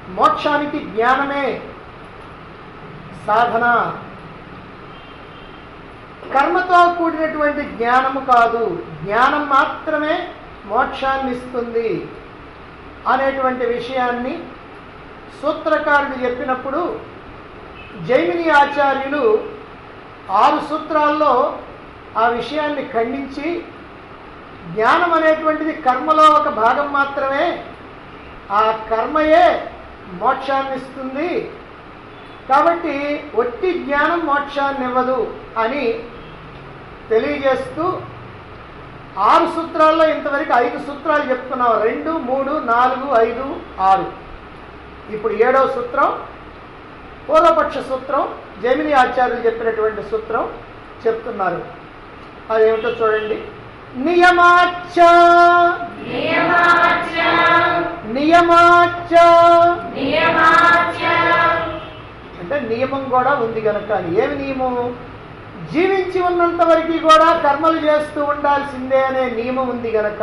మోక్షానికి జ్ఞానమే సాధన కర్మతో కూడినటువంటి జ్ఞానము కాదు జ్ఞానం మాత్రమే మోక్షాన్ని ఇస్తుంది అనేటువంటి విషయాన్ని సూత్రకారుడు చెప్పినప్పుడు జైమిని ఆచార్యులు ఆరు సూత్రాల్లో ఆ విషయాన్ని ఖండించి జ్ఞానం అనేటువంటిది కర్మలో ఒక భాగం మాత్రమే ఆ కర్మయే మోక్షాన్ని ఇస్తుంది కాబట్టి ఒట్టి జ్ఞానం మోక్షాన్ని ఇవ్వదు అని తెలియజేస్తూ ఆరు సూత్రాల్లో ఇంతవరకు ఐదు సూత్రాలు చెప్తున్నాం రెండు మూడు నాలుగు ఐదు ఆరు ఇప్పుడు ఏడవ సూత్రం పూర్వపక్ష సూత్రం జమిని ఆచార్యులు చెప్పినటువంటి సూత్రం చెప్తున్నారు అదేమిటో చూడండి నియమాచ నియమాచ నియమాచ నియమాచ అంటే నియమం కూడా ఉంది కనుక అని. ఏమి నియమం జీవించి ఉన్నంత వరకు కూడా కర్మలు చేస్తూ ఉండాల్సిందే అనే నియమం ఉంది గనక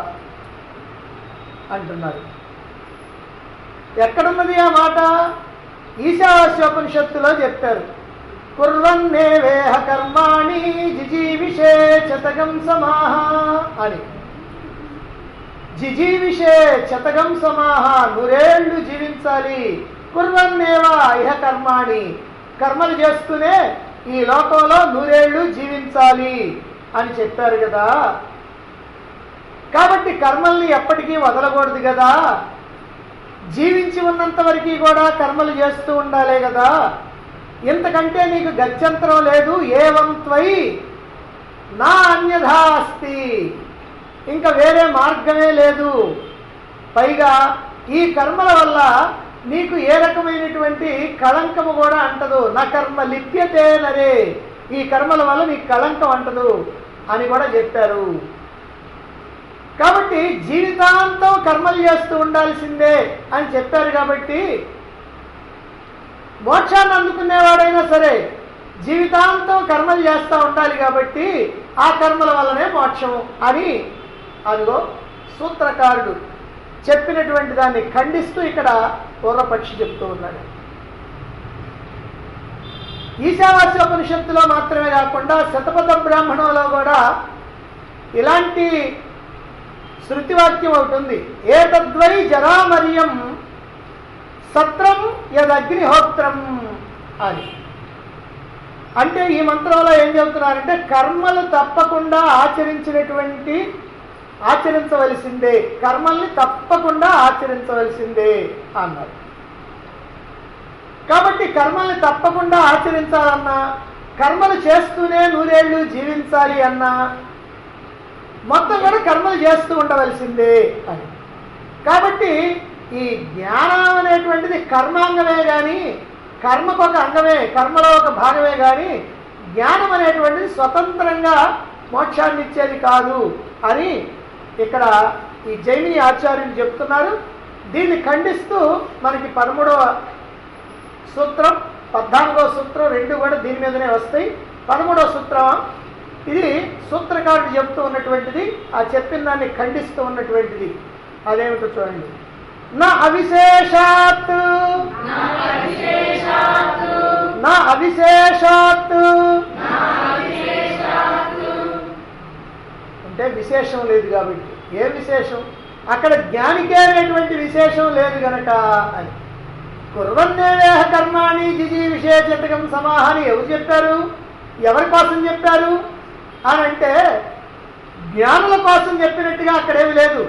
అంటున్నారు ఎక్కడున్నది ఆ మాట ఈశావాస్యోపనిషత్తులో చెప్పారు కుర్వన్నే వేహ కర్మాణి జిజీవిషే శతకం సమాహ అని జిజీవిషే శతకం సమాహ నూరేళ్లు జీవించాలి కుర్వన్నేవా ఇహ కర్మాణి కర్మలు చేస్తూనే ఈ లోకంలో నూరేళ్లు జీవించాలి అని చెప్పారు కదా కాబట్టి కర్మల్ని ఎప్పటికీ వదలకూడదు కదా జీవించి ఉన్నంత వరకు కూడా కర్మలు చేస్తూ ఉండాలే కదా ఇంతకంటే నీకు గత్యంతరం లేదు ఏవం త్వయి నా అన్యథా అస్తి ఇంకా వేరే మార్గమే లేదు పైగా ఈ కర్మల వల్ల నీకు ఏ రకమైనటువంటి కళంకము కూడా అంటదు నా కర్మ లిప్యతే నరే ఈ కర్మల వల్ల నీకు కళంకం అంటదు అని కూడా చెప్పారు కాబట్టి జీవితాంతం కర్మలు చేస్తూ ఉండాల్సిందే అని చెప్పారు కాబట్టి మోక్షాన్ని అందుకునేవాడైనా సరే జీవితాంతం కర్మలు చేస్తూ ఉండాలి కాబట్టి ఆ కర్మల వల్లనే మోక్షం అని అదిగో సూత్రకారుడు చెప్పినటువంటి దాన్ని ఖండిస్తూ ఇక్కడ పూర్వపక్షి చెప్తూ ఉన్నాడు ఈశావాస్యోపనిషత్తులో మాత్రమే కాకుండా శతపథ బ్రాహ్మణంలో కూడా ఇలాంటి శృతివాక్యం ఒకటి ఉంది ఏతద్వై జరామర్యం సత్రం యదగ్నిహోత్రం అని అంటే ఈ మంత్రంలో ఏం చెబుతున్నారంటే కర్మలు తప్పకుండా ఆచరించినటువంటి ఆచరించవలసిందే కర్మల్ని తప్పకుండా ఆచరించవలసిందే అన్నారు కాబట్టి కర్మల్ని తప్పకుండా ఆచరించాలన్నా కర్మలు చేస్తూనే నూరేళ్లు జీవించాలి అన్నా మొత్తం కూడా కర్మలు చేస్తూ ఉండవలసిందే అని కాబట్టి ఈ జ్ఞానం అనేటువంటిది కర్మాంగమే కానీ కర్మకు ఒక అంగమే కర్మలో ఒక భాగమే కానీ జ్ఞానం అనేటువంటిది స్వతంత్రంగా మోక్షాన్ని ఇచ్చేది కాదు అని ఇక్కడ ఈ జైమిని ఆచార్యులు చెప్తున్నారు దీన్ని ఖండిస్తూ మనకి పదమూడవ సూత్రం పద్నాలుగో సూత్రం రెండు కూడా దీని మీదనే వస్తాయి పదమూడవ సూత్రం ఇది సూత్రకారుడు చెప్తూ ఉన్నటువంటిది ఆ చెప్పిన దాన్ని ఖండిస్తూ ఉన్నటువంటిది అదేమిటో చూడండి నా అవిశేషాత్ నా విశేషాత్ నా అవిశేషాత్ నా విశేషాత్ అంటే విశేషం లేదు కాబట్టి ఏ విశేషం అక్కడ జ్ఞానికే అనేటువంటి విశేషం లేదు గనక అని కుర్వన్నేవేహ కర్మాణి జిజి విశేషతకం సమాహాని ఎవరు చెప్పారు ఎవరి కోసం చెప్పారు అని అంటే జ్ఞానుల కోసం చెప్పినట్టుగా అక్కడేమి లేదు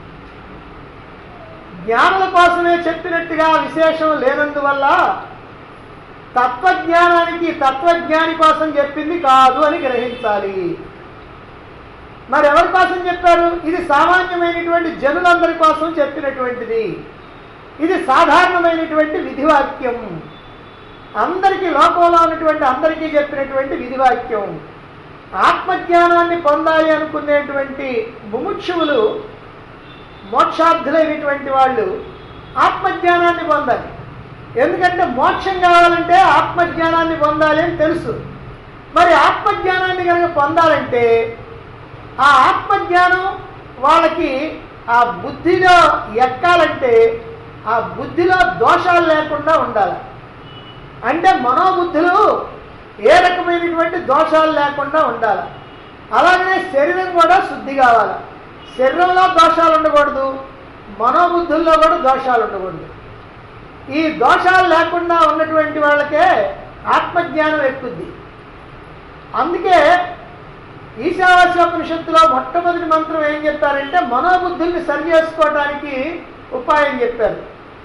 జ్ఞానుల కోసమే చెప్పినట్టుగా విశేషం లేనందువల్ల తత్వజ్ఞానానికి తత్వజ్ఞాని కోసం చెప్పింది కాదు అని గ్రహించాలి మరి ఎవరి కోసం చెప్పారు ఇది సామాన్యమైనటువంటి జనులందరి కోసం చెప్పినటువంటిది ఇది సాధారణమైనటువంటి విధివాక్యం అందరికీ లోకంలో ఉన్నటువంటి అందరికీ చెప్పినటువంటి విధివాక్యం ఆత్మజ్ఞానాన్ని పొందాలి అనుకునేటువంటి ముముక్షువులు మోక్షార్థులైనటువంటి వాళ్ళు ఆత్మజ్ఞానాన్ని పొందాలి ఎందుకంటే మోక్షం కావాలంటే ఆత్మజ్ఞానాన్ని పొందాలి అని తెలుసు మరి ఆత్మజ్ఞానాన్ని కనుక పొందాలంటే ఆ ఆత్మజ్ఞానం వాళ్ళకి ఆ బుద్ధిలో ఎక్కాలంటే ఆ బుద్ధిలో దోషాలు లేకుండా ఉండాలి అంటే మనోబుద్ధులు ఏ రకమైనటువంటి దోషాలు లేకుండా ఉండాలి అలాగనే శరీరం కూడా శుద్ధి కావాలి శరీరంలో దోషాలు ఉండకూడదు మనోబుద్ధుల్లో కూడా దోషాలు ఉండకూడదు ఈ దోషాలు లేకుండా ఉన్నటువంటి వాళ్ళకే ఆత్మజ్ఞానం ఎక్కుద్ది అందుకే ఈశావాస్యోపనిషత్తులో మొట్టమొదటి మంత్రం ఏం చెప్పారంటే మనోబుద్ధుల్ని సరి చేసుకోవడానికి ఉపాయం చెప్పారు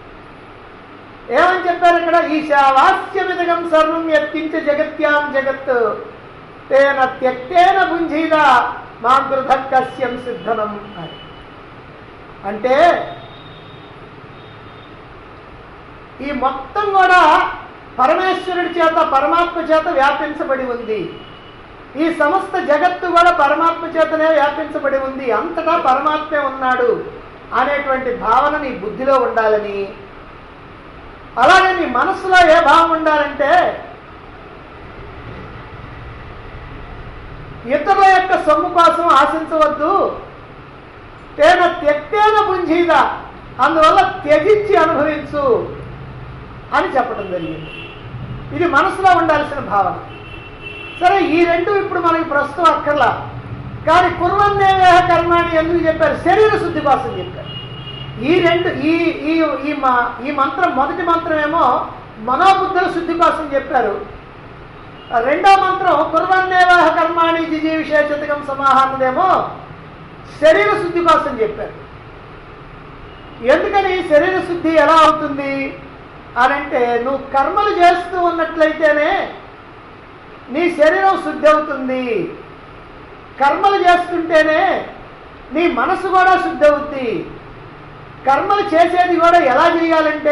ఏమని చెప్పారు ఇక్కడ ఈశావాస్యమిదగం సర్వం యత్కించ జగత్యాం జగత్ తేన త్యక్తేన భుంజీద మాగృధక్కస్యం సిద్ధనం అని అంటే ఈ మొత్తం కూడా పరమేశ్వరుడి చేత పరమాత్మ చేత వ్యాపించబడి ఉంది ఈ సమస్త జగత్తు కూడా పరమాత్మ చేతనే వ్యాపించబడి ఉంది అంతటా పరమాత్మే ఉన్నాడు అనేటువంటి భావన నీ బుద్ధిలో ఉండాలని అలాగే నీ మనసులో ఏ భావం ఉండాలంటే ఇతరుల యొక్క సొమ్ము కోసం ఆశించవద్దు తేన త్యక్తేన పుంజీద అందువల్ల త్యజించి అనుభవించు అని చెప్పడం జరిగింది ఇది మనసులో ఉండాల్సిన భావన సరే ఈ రెండు ఇప్పుడు మనకి ప్రస్తుతం అక్కర్లా కానీ కుర్వన్నేవేహ కర్మాణి ఎందుకు చెప్పారు శరీర శుద్ధి కోసం చెప్పారు ఈ రెండు ఈ ఈ ఈ మా ఈ మంత్రం మొదటి మంత్రం ఏమో మనోబుద్ధుల శుద్ధి కోసం చెప్పారు రెండో మంత్రం కుర్వన్నేవాహ కర్మాణి జిజీ విశేషతకం సమాహాన్నదేమో శరీర శుద్ధి కోసం చెప్పారు ఎందుకని శరీర శుద్ధి ఎలా అవుతుంది అని అంటే నువ్వు కర్మలు చేస్తూ ఉన్నట్లయితేనే నీ శరీరం శుద్ధి అవుతుంది కర్మలు చేస్తుంటేనే నీ మనసు కూడా శుద్ధి అవుద్ది కర్మలు చేసేది కూడా ఎలా చేయాలంటే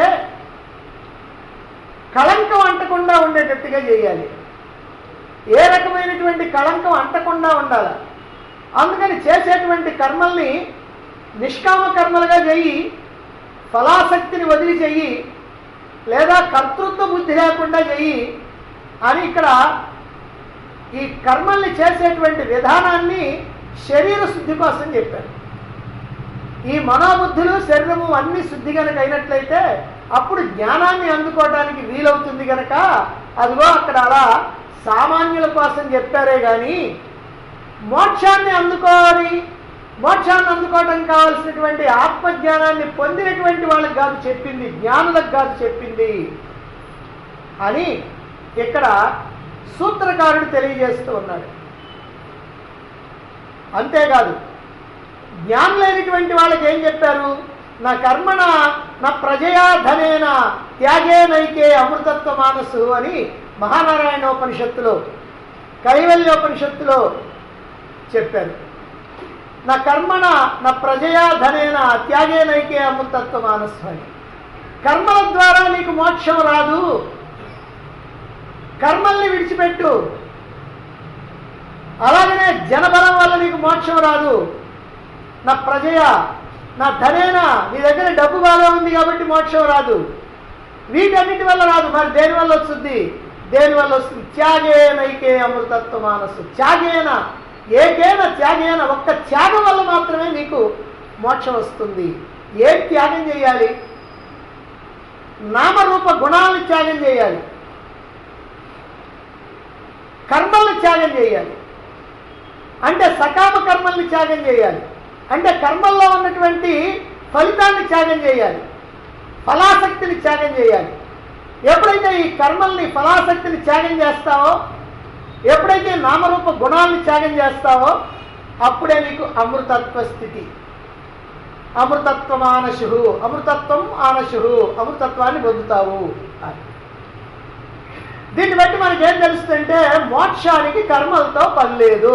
కళంకం అంటకుండా ఉండేటట్టుగా చేయాలి ఏ రకమైనటువంటి కళంకం అంటకుండా ఉండాలి అందుకని చేసేటువంటి కర్మల్ని నిష్కామ కర్మలుగా చెయ్యి ఫలాసక్తిని వదిలి చెయ్యి లేదా కర్తృత్వ బుద్ధి లేకుండా చెయ్యి అని ఇక్కడ ఈ కర్మల్ని చేసేటువంటి విధానాన్ని శరీర శుద్ధి కోసం చెప్పారు ఈ మనోబుద్ధులు శరీరము అన్ని శుద్ధి కనుక అయినట్లయితే అప్పుడు జ్ఞానాన్ని అందుకోవడానికి వీలవుతుంది కనుక అదిగో అక్కడ అలా సామాన్యుల కోసం చెప్పారే కానీ మోక్షాన్ని అందుకోవాలి మోక్షాన్ని అందుకోవడం కావలసినటువంటి ఆత్మజ్ఞానాన్ని పొందినటువంటి వాళ్ళకి కాదు చెప్పింది జ్ఞానులకు కాదు చెప్పింది అని ఇక్కడ సూత్రకారుడు తెలియజేస్తూ ఉన్నాడు అంతేకాదు జ్ఞానం లేనిటువంటి వాళ్ళకి ఏం చెప్పారు నా కర్మణ నా ప్రజయా ధనేన త్యాగే నైకే అమృతత్వ మానసు అని మహానారాయణోపనిషత్తులో కైవల్యోపనిషత్తులో చెప్పారు నా కర్మణ నా ప్రజయా ధనేన త్యాగే నైకే అమృతత్వ మానసు అని కర్మల ద్వారా నీకు మోక్షం రాదు కర్మల్ని విడిచిపెట్టు అలాగనే జనబలం వల్ల నీకు మోక్షం రాదు నా ప్రజయ నా ధనేనా నీ దగ్గర డబ్బు బాగా ఉంది కాబట్టి మోక్షం రాదు వీటన్నిటి వల్ల రాదు మరి దేని వల్ల వస్తుంది దేని వల్ల వస్తుంది త్యాగేనైకే అమృతత్వ మానసు త్యాగేన ఏకేన త్యాగేన ఒక్క త్యాగం వల్ల మాత్రమే నీకు మోక్షం వస్తుంది ఏం త్యాగం చేయాలి నామరూప గుణాలను త్యాగం చేయాలి కర్మల్ని త్యాగం చేయాలి అంటే సకామ కర్మల్ని త్యాగం చేయాలి అంటే కర్మల్లో ఉన్నటువంటి ఫలితాన్ని త్యాగం చేయాలి ఫలాసక్తిని త్యాగం చేయాలి ఎప్పుడైతే ఈ కర్మల్ని ఫలాసక్తిని త్యాగం చేస్తావో ఎప్పుడైతే నామరూప గుణాన్ని త్యాగం చేస్తావో అప్పుడే నీకు అమృతత్వ స్థితి అమృతత్వం ఆనశు అమృతత్వం ఆనశు అమృతత్వాన్ని పొందుతావు అని దీన్ని బట్టి మనకేం తెలుస్తుందంటే మోక్షానికి కర్మలతో పని లేదు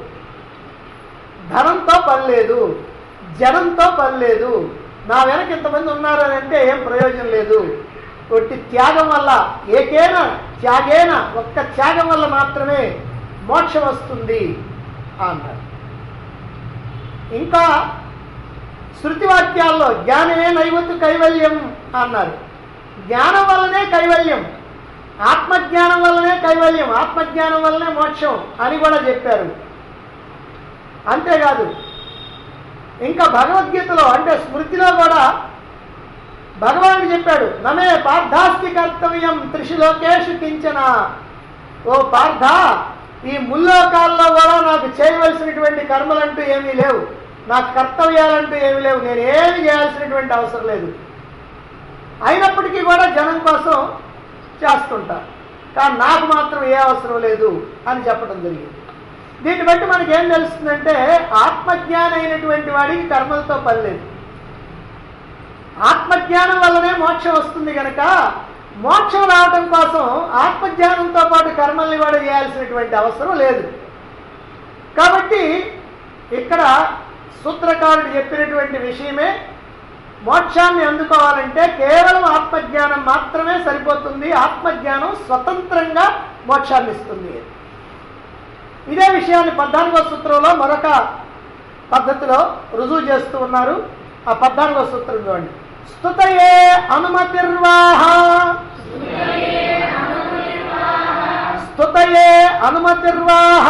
ధనంతో పని లేదు జనంతో పని లేదు నా వెనక ఇంతమంది ఉన్నారు అని అంటే ఏం ప్రయోజనం లేదు ఒట్టి త్యాగం వల్ల ఏకేన త్యాగేన ఒక్క త్యాగం వల్ల మాత్రమే మోక్షం వస్తుంది అన్నారు ఇంకా శృతి వాక్యాల్లో జ్ఞానమే నైవత్తు కైవల్యం అన్నారు జ్ఞానం వల్లనే కైవల్యం ఆత్మజ్ఞానం వల్లనే కైవల్యం ఆత్మజ్ఞానం వల్లనే మోక్షం అని కూడా చెప్పారు అంతేకాదు ఇంకా భగవద్గీతలో అంటే స్మృతిలో కూడా భగవానుడు చెప్పాడు నమే పార్థాస్తి కర్తవ్యం త్రిషు లోకేషు కించన ఓ పార్థ ఈ ముల్లోకాల్లో కూడా నాకు చేయవలసినటువంటి కర్మలంటూ ఏమీ లేవు నాకు కర్తవ్యాలంటూ ఏమీ లేవు నేను ఏమి చేయాల్సినటువంటి అవసరం లేదు అయినప్పటికీ కూడా జనం కోసం చేస్తుంటా కానీ నాకు మాత్రం ఏ అవసరం లేదు అని చెప్పడం జరిగింది దీన్ని బట్టి మనకి ఏం తెలుస్తుందంటే ఆత్మజ్ఞానం అయినటువంటి వాడికి కర్మలతో పని లేదు ఆత్మజ్ఞానం వల్లనే మోక్షం వస్తుంది కనుక మోక్షం రావడం కోసం ఆత్మజ్ఞానంతో పాటు కర్మల్ని కూడా చేయాల్సినటువంటి అవసరం లేదు కాబట్టి ఇక్కడ సూత్రకారుడు చెప్పినటువంటి విషయమే మోక్షాన్ని అందుకోవాలంటే కేవలం ఆత్మజ్ఞానం మాత్రమే సరిపోతుంది ఆత్మజ్ఞానం స్వతంత్రంగా మోక్షాన్ని ఇస్తుంది ఇదే విషయాన్ని పద్నాలుగో సూత్రంలో మరొక పద్ధతిలో రుజువు చేస్తూ ఉన్నారు ఆ పద్నాలుగో సూత్రం చూడండి స్తుతయే అనుమతిర్వాహ స్తుతయే అనుమతిర్వాహ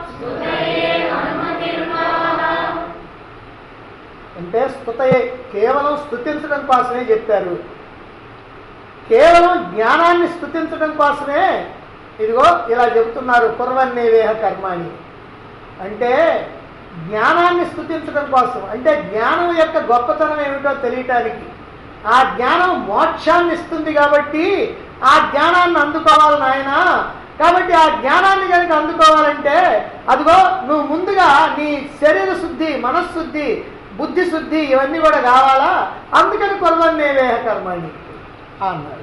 అంటే స్తుతయే కేవలం స్తుతించడం కోసమే చెప్పారు కేవలం జ్ఞానాన్ని స్తుతించడం కోసమే ఇదిగో ఇలా చెబుతున్నారు కుర్వన్నేవేహ కర్మాని అంటే జ్ఞానాన్ని స్తుతించడం కోసం అంటే జ్ఞానం యొక్క గొప్పతనం ఏమిటో తెలియటానికి ఆ జ్ఞానం మోక్షాన్ని ఇస్తుంది కాబట్టి ఆ జ్ఞానాన్ని అందుకోవాలి నాయన కాబట్టి ఆ జ్ఞానాన్ని కనుక అందుకోవాలంటే అదిగో నువ్వు ముందుగా నీ శరీర శుద్ధి మనశ్శుద్ధి బుద్ధి శుద్ధి ఇవన్నీ కూడా కావాలా అందుకని కొరవన్నేవేహ కర్మాణి అన్నారు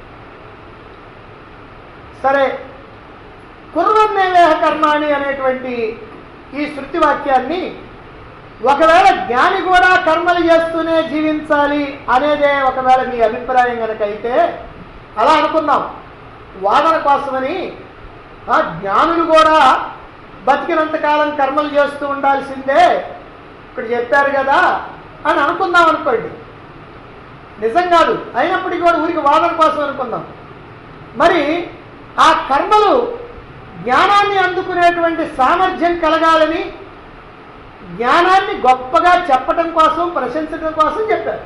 సరే కుర్వన్నేవేహ కర్మాణి అనేటువంటి ఈ శృతి వాక్యాన్ని ఒకవేళ జ్ఞాని కూడా కర్మలు చేస్తూనే జీవించాలి అనేదే ఒకవేళ మీ అభిప్రాయం కనుక అయితే అలా అనుకుందాం వాదన కోసమని ఆ జ్ఞానులు కూడా బతికినంతకాలం కర్మలు చేస్తూ ఉండాల్సిందే ఇక్కడ చెప్పారు కదా అని అనుకుందాం అనుకోండి నిజం కాదు అయినప్పటికీ కూడా ఊరికి వాదన కోసం అనుకుందాం మరి ఆ కర్మలు జ్ఞానాన్ని అందుకునేటువంటి సామర్థ్యం కలగాలని జ్ఞానాన్ని గొప్పగా చెప్పటం కోసం ప్రశంసటం కోసం చెప్పారు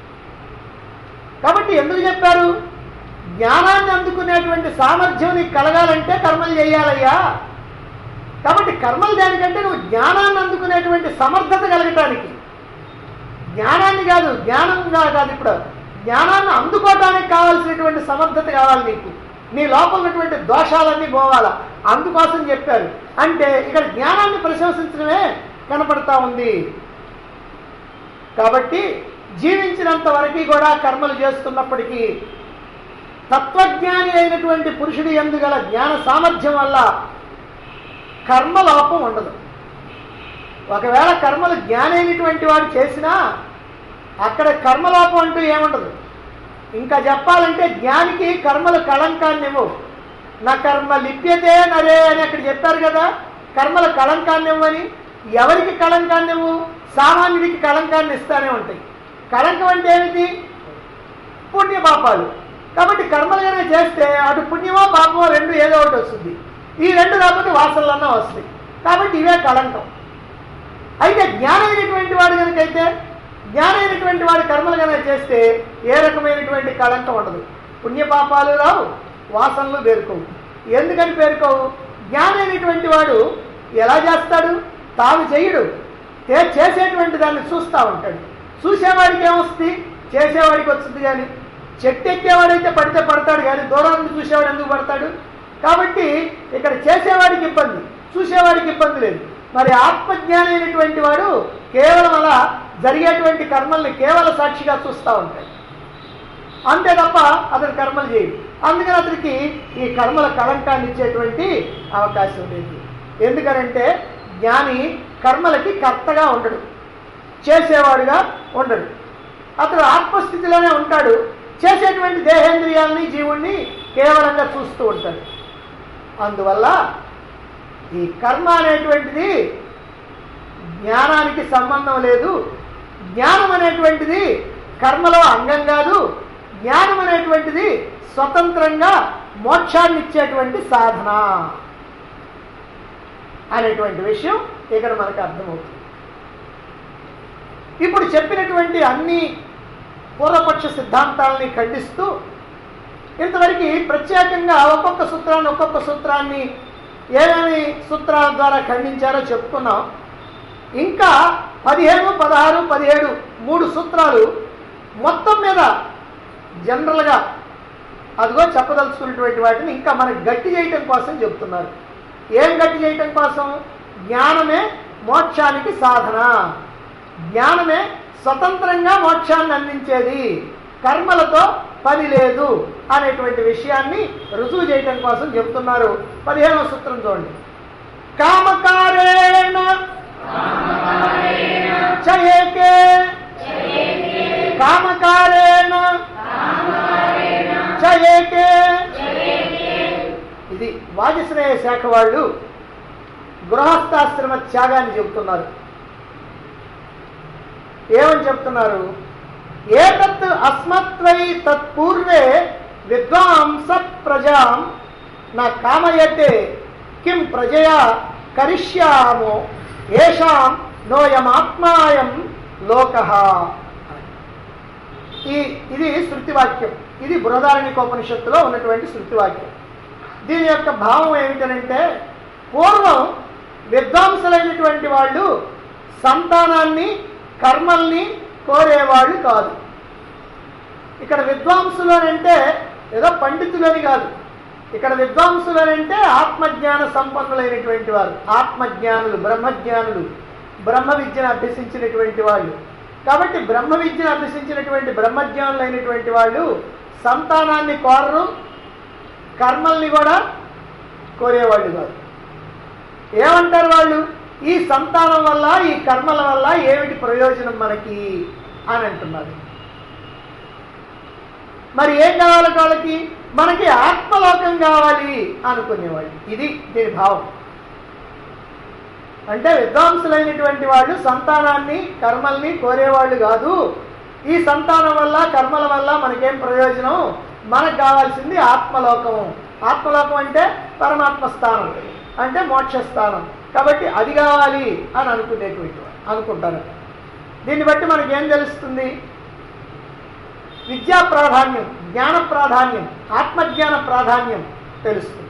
కాబట్టి ఎందుకు చెప్పారు జ్ఞానాన్ని అందుకునేటువంటి సామర్థ్యం నీకు కలగాలంటే కర్మలు చేయాలయ్యా కాబట్టి కర్మలు దేనికంటే నువ్వు జ్ఞానాన్ని అందుకునేటువంటి సమర్థత కలగటానికి జ్ఞానాన్ని కాదు జ్ఞానంగా కాదు ఇప్పుడు జ్ఞానాన్ని అందుకోవడానికి కావాల్సినటువంటి సమర్థత కావాలి నీకు నీ లోపల ఉన్నటువంటి దోషాలన్నీ పోవాలా అందుకోసం చెప్పారు అంటే ఇక్కడ జ్ఞానాన్ని ప్రశంసించడమే కనపడతా ఉంది కాబట్టి జీవించినంత వరకు కూడా కర్మలు చేస్తున్నప్పటికీ తత్వజ్ఞాని అయినటువంటి పురుషుడి ఎందుగల జ్ఞాన సామర్థ్యం వల్ల కర్మలోపం ఉండదు ఒకవేళ కర్మలు జ్ఞానైనటువంటి వాడు చేసినా అక్కడ కర్మలోపం అంటూ ఏముండదు ఇంకా చెప్పాలంటే జ్ఞానికి కర్మలు కళంకాన్ని ఇవ్వవు నా కర్మ లిప్యతే నరే అని అక్కడ చెప్పారు కదా కర్మల కళంకాన్ని ఇవ్వని ఎవరికి కళంకాన్ని ఇవ్వు సామాన్యుడికి కళంకాన్ని ఇస్తానే ఉంటాయి కళంకం అంటే ఏమిటి పుణ్యపాపాలు కాబట్టి కర్మలు కనుక చేస్తే అటు పుణ్యమో పాపమో రెండు ఏదో ఒకటి వస్తుంది ఈ రెండు రాకపోతే వాసనలన్నా వస్తాయి కాబట్టి ఇవే కళంకం అయితే జ్ఞానమైనటువంటి వాడు కనుకైతే జ్ఞానమైనటువంటి వాడి కర్మలు కనుక చేస్తే ఏ రకమైనటువంటి కళంకం ఉండదు పుణ్యపాపాలు రావు వాసనలు పేరుకోవు ఎందుకని పేరుకోవు జ్ఞానమైనటువంటి వాడు ఎలా చేస్తాడు తాను చెయ్యడు తే- చేసేటువంటి దాన్ని చూస్తూ ఉంటాడు చూసేవాడికి ఏమొస్తుంది చేసేవాడికి వస్తుంది కానీ చెట్టు ఎక్కేవాడైతే పడితే పడతాడు కానీ దూరం నుండి చూసేవాడు ఎందుకు పడతాడు కాబట్టి ఇక్కడ చేసేవాడికి ఇబ్బంది చూసేవాడికి ఇబ్బంది లేదు మరి ఆత్మజ్ఞానం అయినటువంటి వాడు కేవలం అలా జరిగేటువంటి కర్మల్ని కేవల సాక్షిగా చూస్తూ ఉంటాడు అంతే తప్ప అతను కర్మలు చేయడు అందుకని అతనికి ఈ కర్మల కళంకాన్ని ఇచ్చేటువంటి అవకాశం లేదు ఎందుకనంటే జ్ఞాని కర్మలకి కర్తగా ఉండడు చేసేవాడుగా ఉండడు అతడు ఆత్మస్థితిలోనే ఉంటాడు చేసేటువంటి దేహేంద్రియాలని జీవుణ్ణి కేవలంగా చూస్తూ ఉంటాడు అందువల్ల ఈ కర్మ అనేటువంటిది జ్ఞానానికి సంబంధం లేదు జ్ఞానం అనేటువంటిది కర్మలో అంగం కాదు జ్ఞానం అనేటువంటిది స్వతంత్రంగా మోక్షాన్ని ఇచ్చేటువంటి సాధన అనేటువంటి విషయం ఇక్కడ మనకు అర్థమవుతుంది ఇప్పుడు చెప్పినటువంటి అన్ని పూర్వపక్ష సిద్ధాంతాలని ఖండిస్తూ ఇంతవరకు ప్రత్యేకంగా ఒక్కొక్క సూత్రాన్ని ఒక్కొక్క సూత్రాన్ని ఏమేమి సూత్రాల ద్వారా ఖండించారో చెప్పుకున్నాం ఇంకా పదిహేను పదహారు పదిహేడు మూడు సూత్రాలు మొత్తం మీద జనరల్గా అదిగో చెప్పదలుచుకున్నటువంటి వాటిని ఇంకా మనకి గట్టి చేయటం కోసం చెప్తున్నారు ఏం గట్టి చేయటం కోసం జ్ఞానమే మోక్షానికి సాధన జ్ఞానమే స్వతంత్రంగా మోక్షాన్ని అందించేది కర్మలతో పని లేదు అనేటువంటి విషయాన్ని రుజువు చేయటం కోసం చెప్తున్నారు పదిహేనవ సూత్రం చూడండి కామకారేణ చయేకే కామకారేణ చయేకే ఇది వాజశ్రేయ శాఖ వాళ్ళు గృహస్థాశ్రమ త్యాగాన్ని చెబుతున్నారు ఏమని చెప్తున్నారు ఏతత్ అస్మత్వై తత్పూర్వే విద్వాంస ప్రజాం నా కామయతే కిం ప్రజయా కరిష్యామో ఏషాం నోయమాత్మాయం లోక ఈ ఇది శృతివాక్యం ఇది బృహదారణికోపనిషత్తులో ఉన్నటువంటి శృతివాక్యం దీని యొక్క భావం ఏమిటనంటే పూర్వం విద్వాంసులైనటువంటి వాళ్ళు సంతానాన్ని కర్మల్ని కోరేవాళ్ళు కాదు ఇక్కడ విద్వాంసులు అని అంటే ఏదో పండితులని కాదు ఇక్కడ విద్వాంసులు అని అంటే ఆత్మజ్ఞాన సంపన్నులైనటువంటి వారు ఆత్మజ్ఞానులు బ్రహ్మజ్ఞానులు బ్రహ్మ విద్యను అభ్యసించినటువంటి వాళ్ళు కాబట్టి బ్రహ్మ విద్యను అభ్యసించినటువంటి బ్రహ్మజ్ఞానులైనటువంటి వాళ్ళు సంతానాన్ని కోరరు కర్మల్ని కూడా కోరేవాళ్ళు కాదు ఏమంటారు వాళ్ళు ఈ సంతానం వల్ల ఈ కర్మల వల్ల ఏమిటి ప్రయోజనం మనకి అని అంటున్నారు మరి ఏం కావాలి వాళ్ళకి మనకి ఆత్మలోకం కావాలి అనుకునేవాళ్ళు ఇది దీని భావం అంటే విద్వాంసులైనటువంటి వాళ్ళు సంతానాన్ని కర్మల్ని కోరేవాళ్ళు కాదు ఈ సంతానం వల్ల కర్మల వల్ల మనకేం ప్రయోజనం మనకు కావాల్సింది ఆత్మలోకం ఆత్మలోకం అంటే పరమాత్మ స్థానం అంటే మోక్ష స్థానం కాబట్టి అది కావాలి అని అనుకునేటువంటి వారు అనుకుంటారు దీన్ని బట్టి మనకేం తెలుస్తుంది విద్యా ప్రాధాన్యం జ్ఞాన ప్రాధాన్యం ఆత్మజ్ఞాన ప్రాధాన్యం తెలుస్తుంది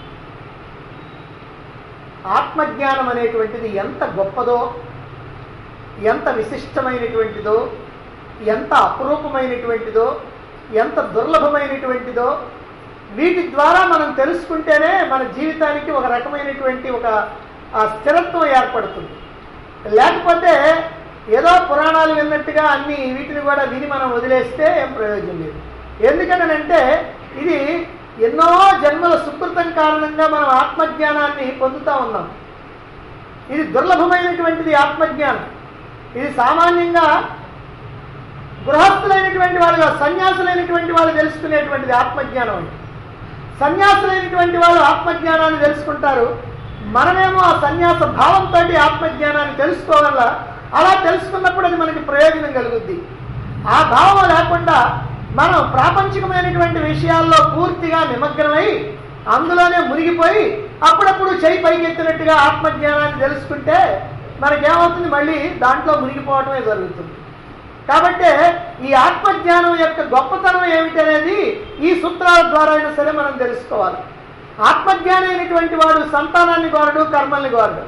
ఆత్మజ్ఞానం అనేటువంటిది ఎంత గొప్పదో ఎంత విశిష్టమైనటువంటిదో ఎంత అపురూపమైనటువంటిదో ఎంత దుర్లభమైనటువంటిదో వీటి ద్వారా మనం తెలుసుకుంటేనే మన జీవితానికి ఒక రకమైనటువంటి ఒక ఆ స్థిరత్వం ఏర్పడుతుంది లేకపోతే ఏదో పురాణాలు విన్నట్టుగా అన్ని వీటిని కూడా విని మనం వదిలేస్తే ఏం ప్రయోజనం లేదు ఎందుకనంటే ఇది ఎన్నో జన్మల సుకృతం కారణంగా మనం ఆత్మజ్ఞానాన్ని పొందుతా ఉన్నాం ఇది దుర్లభమైనటువంటిది ఆత్మజ్ఞానం ఇది సామాన్యంగా గృహస్థులైనటువంటి వాళ్ళు సన్యాసులైనటువంటి వాళ్ళు తెలుసుకునేటువంటిది ఆత్మజ్ఞానం అంటే సన్యాసులైనటువంటి వాళ్ళు ఆత్మజ్ఞానాన్ని తెలుసుకుంటారు మనమేమో ఆ సన్యాస భావంతో ఆత్మజ్ఞానాన్ని తెలుసుకోగల అలా తెలుసుకున్నప్పుడు అది మనకి ప్రయోజనం కలుగుద్ది ఆ భావం లేకుండా మనం ప్రాపంచికమైనటువంటి విషయాల్లో పూర్తిగా నిమగ్నమై అందులోనే మునిగిపోయి అప్పుడప్పుడు చేయి పైకెత్తినట్టుగా ఆత్మజ్ఞానాన్ని తెలుసుకుంటే మనకేమవుతుంది మళ్ళీ దాంట్లో మునిగిపోవటమే జరుగుతుంది కాబట్టి ఈ ఆత్మజ్ఞానం యొక్క గొప్పతనం ఏమిటనేది ఈ సూత్రాల ద్వారా అయినా సరే మనం తెలుసుకోవాలి ఆత్మజ్ఞానం అయినటువంటి వాడు సంతానాన్ని కోరడు కర్మల్ని కోరడు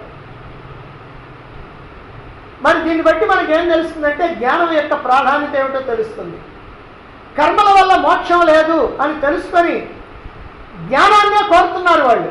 మరి దీన్ని బట్టి మనకి ఏం తెలుస్తుందంటే జ్ఞానం యొక్క ప్రాధాన్యత ఏమిటో తెలుస్తుంది కర్మల వల్ల మోక్షం లేదు అని తెలుసుకొని జ్ఞానాన్నే కోరుతున్నారు వాళ్ళు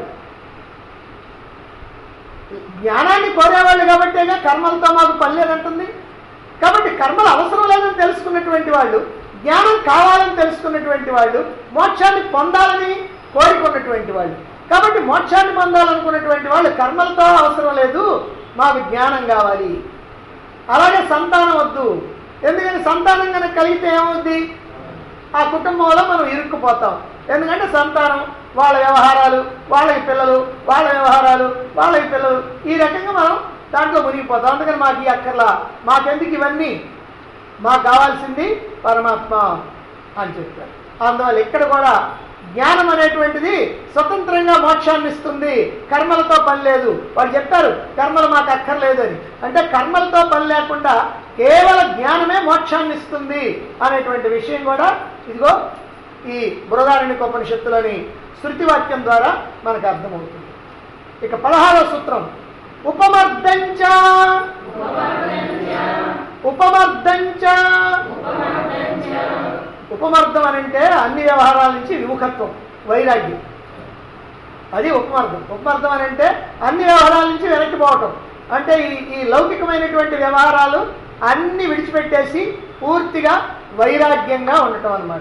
జ్ఞానాన్ని కోరేవాళ్ళు కాబట్టేగా కర్మలతో మాకు పని లేదంటుంది కాబట్టి కర్మలు అవసరం లేదని తెలుసుకున్నటువంటి వాళ్ళు జ్ఞానం కావాలని తెలుసుకున్నటువంటి వాళ్ళు మోక్షాన్ని పొందాలని కోరుకున్నటువంటి వాళ్ళు కాబట్టి మోక్షాన్ని పొందాలనుకున్నటువంటి వాళ్ళు కర్మలతో అవసరం లేదు మాకు జ్ఞానం కావాలి అలాగే సంతానం వద్దు ఎందుకని సంతానం కనుక కలిగితే ఏమవుద్ది ఆ కుటుంబంలో మనం ఇరుక్కుపోతాం ఎందుకంటే సంతానం వాళ్ళ వ్యవహారాలు వాళ్ళకి పిల్లలు వాళ్ళ వ్యవహారాలు వాళ్ళకి పిల్లలు ఈ రకంగా మనం దాంట్లో మునిగిపోతాం అందుకని మాకు ఈ అక్కర్లా మాకెందుకు ఇవన్నీ మాకు కావాల్సింది పరమాత్మ అని చెప్పారు అందువల్ల ఇక్కడ కూడా జ్ఞానం అనేటువంటిది స్వతంత్రంగా మోక్షాన్ని ఇస్తుంది కర్మలతో పని లేదు వాళ్ళు చెప్పారు కర్మలు మాకు అక్కర్లేదు అని అంటే కర్మలతో పని లేకుండా కేవల జ్ఞానమే మోక్షాన్ని ఇస్తుంది అనేటువంటి విషయం కూడా ఇదిగో ఈ బృహదారణ్యకోపనిషత్తులోని శృతి వాక్యం ద్వారా మనకు అర్థమవుతుంది ఇక పదహారవ సూత్రం ఉపమర్దంచ ఉపమర్దంచ ఉపమర్దం అని అంటే అన్ని వ్యవహారాల నుంచి విముఖత్వం వైరాగ్యం అది ఉపమర్దం ఉపమర్దం అని అంటే అన్ని వ్యవహారాల నుంచి వెనక్కి పోవటం అంటే ఈ ఈ లౌకికమైనటువంటి వ్యవహారాలు అన్ని విడిచిపెట్టేసి పూర్తిగా వైరాగ్యంగా ఉండటం అన్నమాట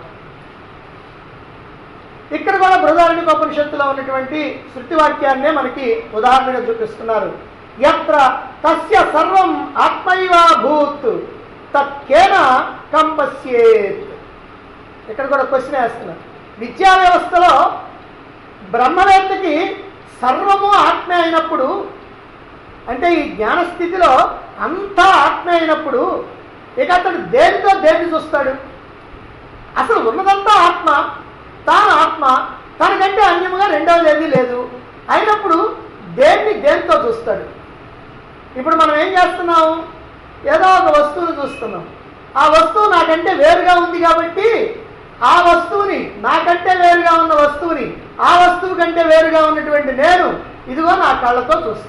ఇక్కడ కూడా బృహదారణ్య ఉపనిషత్తులో ఉన్నటువంటి శృతి వాక్యాన్నే మనకి ఉదాహరణగా చూపిస్తున్నారు ఎత్ర తస్య సర్వం ఆత్మైవా భూత్ తత్కేన కంపస్యేత్ ఇక్కడ కూడా క్వశ్చన్ వేస్తున్నారు విద్యా వ్యవస్థలో బ్రహ్మవేత్తకి సర్వము ఆత్మే అయినప్పుడు అంటే ఈ జ్ఞాన స్థితిలో అంతా ఆత్మే అయినప్పుడు ఇక అతడు దేనితో దేన్ని చూస్తాడు అసలు ఉన్నదంతా ఆత్మ తాను ఆత్మ తనకంటే అన్యముగా రెండవది ఏదీ లేదు అయినప్పుడు దేన్ని దేనితో చూస్తాడు ఇప్పుడు మనం ఏం చేస్తున్నాం ఏదో ఒక వస్తువును చూస్తున్నాం ఆ వస్తువు నాకంటే వేరుగా ఉంది కాబట్టి ఆ వస్తువుని నాకంటే వేరుగా ఉన్న వస్తువుని ఆ వస్తువు కంటే వేరుగా ఉన్నటువంటి నేను ఇదిగో నా కళ్ళతో చూస్తున్నాను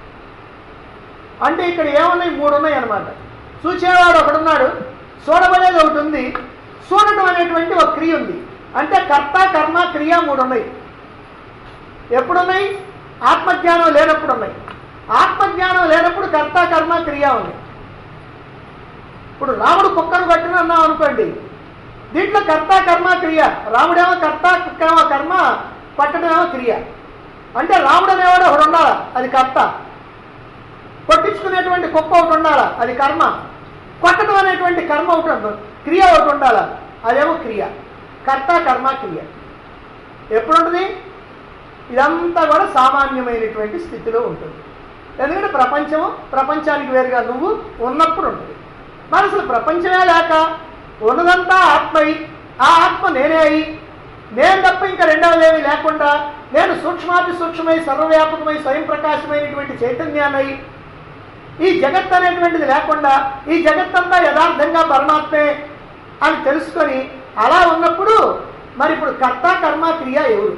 అంటే ఇక్కడ ఏమున్నాయి మూడు ఉన్నాయి అనమాట చూసేవాడు ఒకడున్నాడు చూడబడేది ఒకటి ఉంది చూడటం అనేటువంటి ఒక క్రియ ఉంది అంటే కర్త కర్మ క్రియ మూడు ఉన్నాయి ఎప్పుడున్నాయి ఆత్మజ్ఞానం లేనప్పుడు ఉన్నాయి ఆత్మజ్ఞానం లేనప్పుడు కర్త కర్మ క్రియ ఉంది ఇప్పుడు రాముడు కుక్కను పట్టిన అన్నాం అనుకోండి దీంట్లో కర్త కర్మ క్రియ రాముడేమో కర్త కుక్కేమో కర్మ పట్టడమేమో క్రియ అంటే రాముడు అనేవాడు ఒకడు ఉండాలా అది కర్త కొట్టించుకునేటువంటి కుక్క ఒకటి ఉండాలా అది కర్మ కొట్టడం అనేటువంటి కర్మ ఒకటి ఉంటుంది క్రియ ఒకటి ఉండాలా అదేమో క్రియ కర్త కర్మ క్రియ ఎప్పుడుంటుంది ఇదంతా కూడా సామాన్యమైనటువంటి స్థితిలో ఉంటుంది ఎందుకంటే ప్రపంచము ప్రపంచానికి వేరుగా నువ్వు ఉన్నప్పుడు ఉంటుంది మరి అసలు ప్రపంచమే లేక ఉన్నదంతా ఆత్మయి ఆ ఆత్మ నేనే అయి నేను తప్ప ఇంకా రెండవదేమీ లేకుండా నేను సూక్ష్మాతి సూక్ష్మై సర్వవ్యాపకమై స్వయం ప్రకాశమైనటువంటి చైతన్యానై ఈ జగత్ అనేటువంటిది లేకుండా ఈ జగత్తంతా యథార్థంగా పరమాత్మే అని తెలుసుకొని అలా ఉన్నప్పుడు మరి ఇప్పుడు కర్త కర్మ క్రియ ఎవరు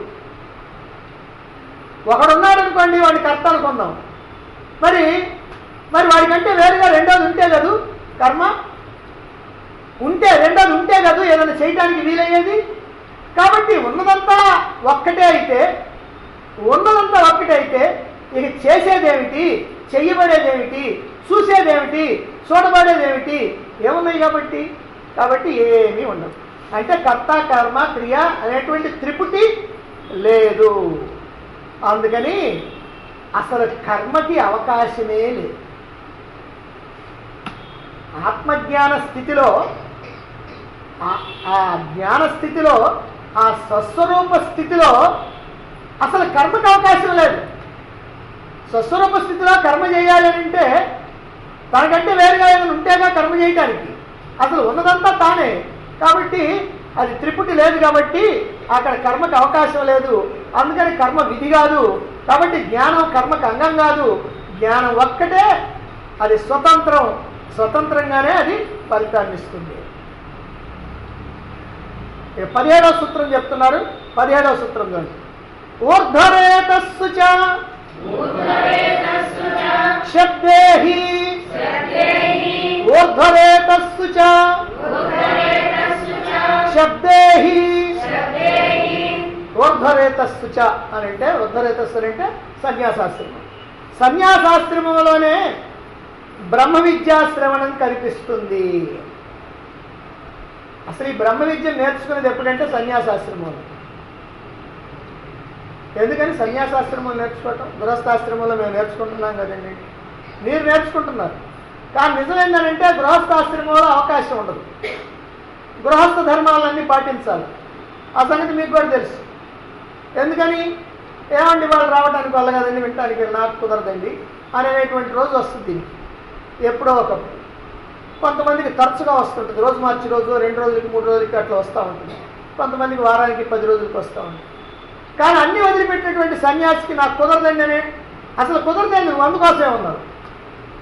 ఒకడున్నాడు అనుకోండి వాడి కర్త అనుకుందాం మరి మరి వాడికంటే వేరుగా రెండోది ఉంటే కదూ కర్మ ఉంటే రెండోది ఉంటే కదూ ఏదైనా చేయడానికి వీలయ్యేది కాబట్టి ఉన్నదంతా ఒక్కటే అయితే ఉన్నదంతా ఒక్కటే అయితే ఇక చేసేదేమిటి చెయ్యబడేదేమిటి చూసేదేమిటి చూడబడేదేమిటి ఏమున్నాయి కాబట్టి కాబట్టి ఏమీ ఉండవు అంటే కర్త కర్మ క్రియ అనేటువంటి త్రిపుటి లేదు అందుకని అసలు కర్మకి అవకాశమే లేదు ఆత్మజ్ఞాన స్థితిలో ఆ- ఆ జ్ఞాన స్థితిలో ఆ స్వస్వరూప స్థితిలో అసలు కర్మకు అవకాశం లేదు స్వస్వరూప స్థితిలో కర్మ చేయాలి అని అంటే తనకంటే వేరుగా ఏమైనా ఉంటేగా కర్మ చేయటానికి అసలు ఉన్నదంతా తానే కాబట్టి అది త్రిపుటి లేదు కాబట్టి అక్కడ కర్మకు అవకాశం లేదు అందుకని కర్మ విధి కాదు కాబట్టి జ్ఞానం కర్మకు అంగం కాదు జ్ఞానం ఒక్కటే అది స్వతంత్రం స్వతంత్రంగానే అది ఫలితాన్ని ఇస్తుంది ఇక పదిహేడవ సూత్రం చెప్తున్నారు పదిహేడవ సూత్రం చూడండి ఊర్ధ్వరేతస్సు చ ఉద్ధరేతస్సు చ శబ్దే హి సత్యేహి ఊర్ధ్వరేతస్సు చ ఉద్ధరేతస్సు చ శబ్దే హి శబ్దేహి ఊర్ధ్వరేతస్సు చ అని అంటే ఊర్ధ్వరేతస్సు అని అంటే సన్యాసాశ్రమం సన్యాసాశ్రమంలోనే బ్రహ్మ విద్యా శ్రవణం కనిపిస్తుంది అసలు ఈ బ్రహ్మ విద్య నేర్చుకునేది ఎప్పుడంటే సన్యాసాశ్రమంలో ఎందుకని సన్యాసాశ్రమం నేర్చుకోవటం గృహస్థాశ్రమంలో మేము నేర్చుకుంటున్నాం కదండి మీరు నేర్చుకుంటున్నారు కానీ నిజం ఏంటంటే గృహస్థాశ్రమంలో అవకాశం ఉండదు గృహస్థ ధర్మాలన్నీ పాటించాలి ఆ సంగతి మీకు కూడా తెలుసు ఎందుకని ఏమండి వాళ్ళు రావడానికి వల్ల కదండి వినటానికి నాకు కుదరదండి అనేటువంటి రోజు వస్తుంది దీనికి ఎప్పుడో ఒకప్పుడు కొంతమందికి తరచుగా వస్తుంటుంది రోజు మార్చి రోజు రెండు రోజులకి మూడు రోజులకి అట్లా వస్తూ ఉంటుంది కొంతమందికి వారానికి పది రోజులకి వస్తూ ఉంటుంది కానీ అన్ని వదిలిపెట్టినటువంటి సన్యాసికి నాకు కుదరదండి అనే అసలు కుదరదండి నువ్వు అందుకోసమే ఉన్నావు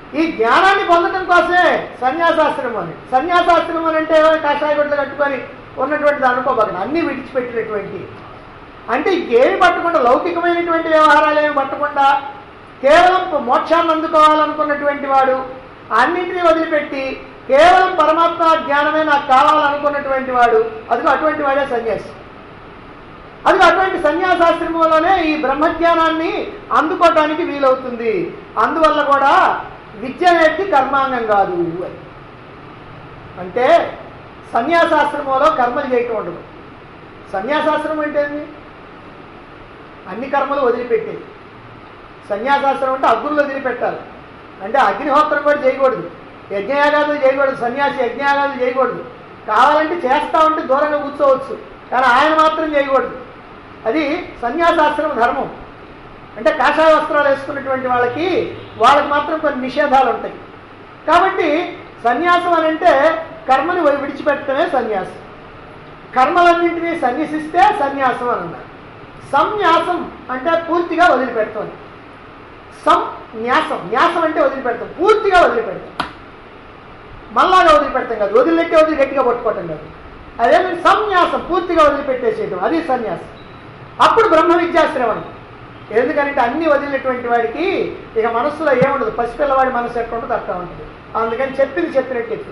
ఈ జ్ఞానాన్ని పొందడం కోసమే సన్యాసాశ్రమం అని సన్యాసాశ్రమం అని అంటే ఏమైనా కాషాయ గుడ్లు కట్టుకొని ఉన్నటువంటిది అనుకోబోకండి అన్నీ విడిచిపెట్టినటువంటి అంటే ఏమి పట్టకుండా లౌకికమైనటువంటి వ్యవహారాలు ఏమి పట్టకుండా కేవలం మోక్షాన్ని అందుకోవాలనుకున్నటువంటి వాడు అన్నింటినీ వదిలిపెట్టి కేవలం పరమాత్మ జ్ఞానమే నాకు కావాలనుకున్నటువంటి వాడు అదిగో అటువంటి వాడే సన్యాసి అది అటువంటి సన్యాసాశ్రమంలోనే ఈ బ్రహ్మజ్ఞానాన్ని అందుకోవటానికి వీలవుతుంది అందువల్ల కూడా విద్య అనేది కర్మాంగం కాదు అని అంటే సన్యాసాశ్రమంలో కర్మలు చేయటం ఉండదు సన్యాసాశ్రమం అంటే ఏంది అన్ని కర్మలు వదిలిపెట్టేది సన్యాసాశ్రమం అంటే అగ్నులు వదిలిపెట్టాలి అంటే అగ్నిహోత్రం కూడా చేయకూడదు యజ్ఞయాగాదులు చేయకూడదు సన్యాసి యజ్ఞయాగాదులు చేయకూడదు కావాలంటే చేస్తా ఉంటే దూరంగా కూర్చోవచ్చు కానీ ఆయన మాత్రం చేయకూడదు అది సన్యాసాశ్రమ ధర్మం అంటే కాషాయ వస్త్రాలు వేసుకున్నటువంటి వాళ్ళకి వాళ్ళకి మాత్రం కొన్ని నిషేధాలు ఉంటాయి కాబట్టి సన్యాసం అని అంటే కర్మని వి- విడిచిపెట్టడమే సన్యాసం కర్మలన్నింటినీ సన్యసిస్తే సన్యాసం అని అన్నారు సంన్యాసం అంటే పూర్తిగా వదిలిపెడతాం సంన్యాసం న్యాసం అంటే వదిలిపెడతాం పూర్తిగా వదిలిపెడతాం మళ్ళాగా వదిలిపెడతాం కాదు వదిలిపెట్టి వదిలి గట్టిగా పట్టుకోవటం కాదు అదేమి సంన్యాసం పూర్తిగా వదిలిపెట్టేసేయటం అది సన్యాసం అప్పుడు బ్రహ్మ విద్యాశ్రవణం ఎందుకంటే అన్ని వదిలినటువంటి వాడికి ఇక మనస్సులో ఏముండదు పసిపిల్లవాడి మనసు ఎట్లా ఉంటుంది అట్లా ఉంటుంది అందుకని చెప్పింది చెప్పినట్టు చెప్పు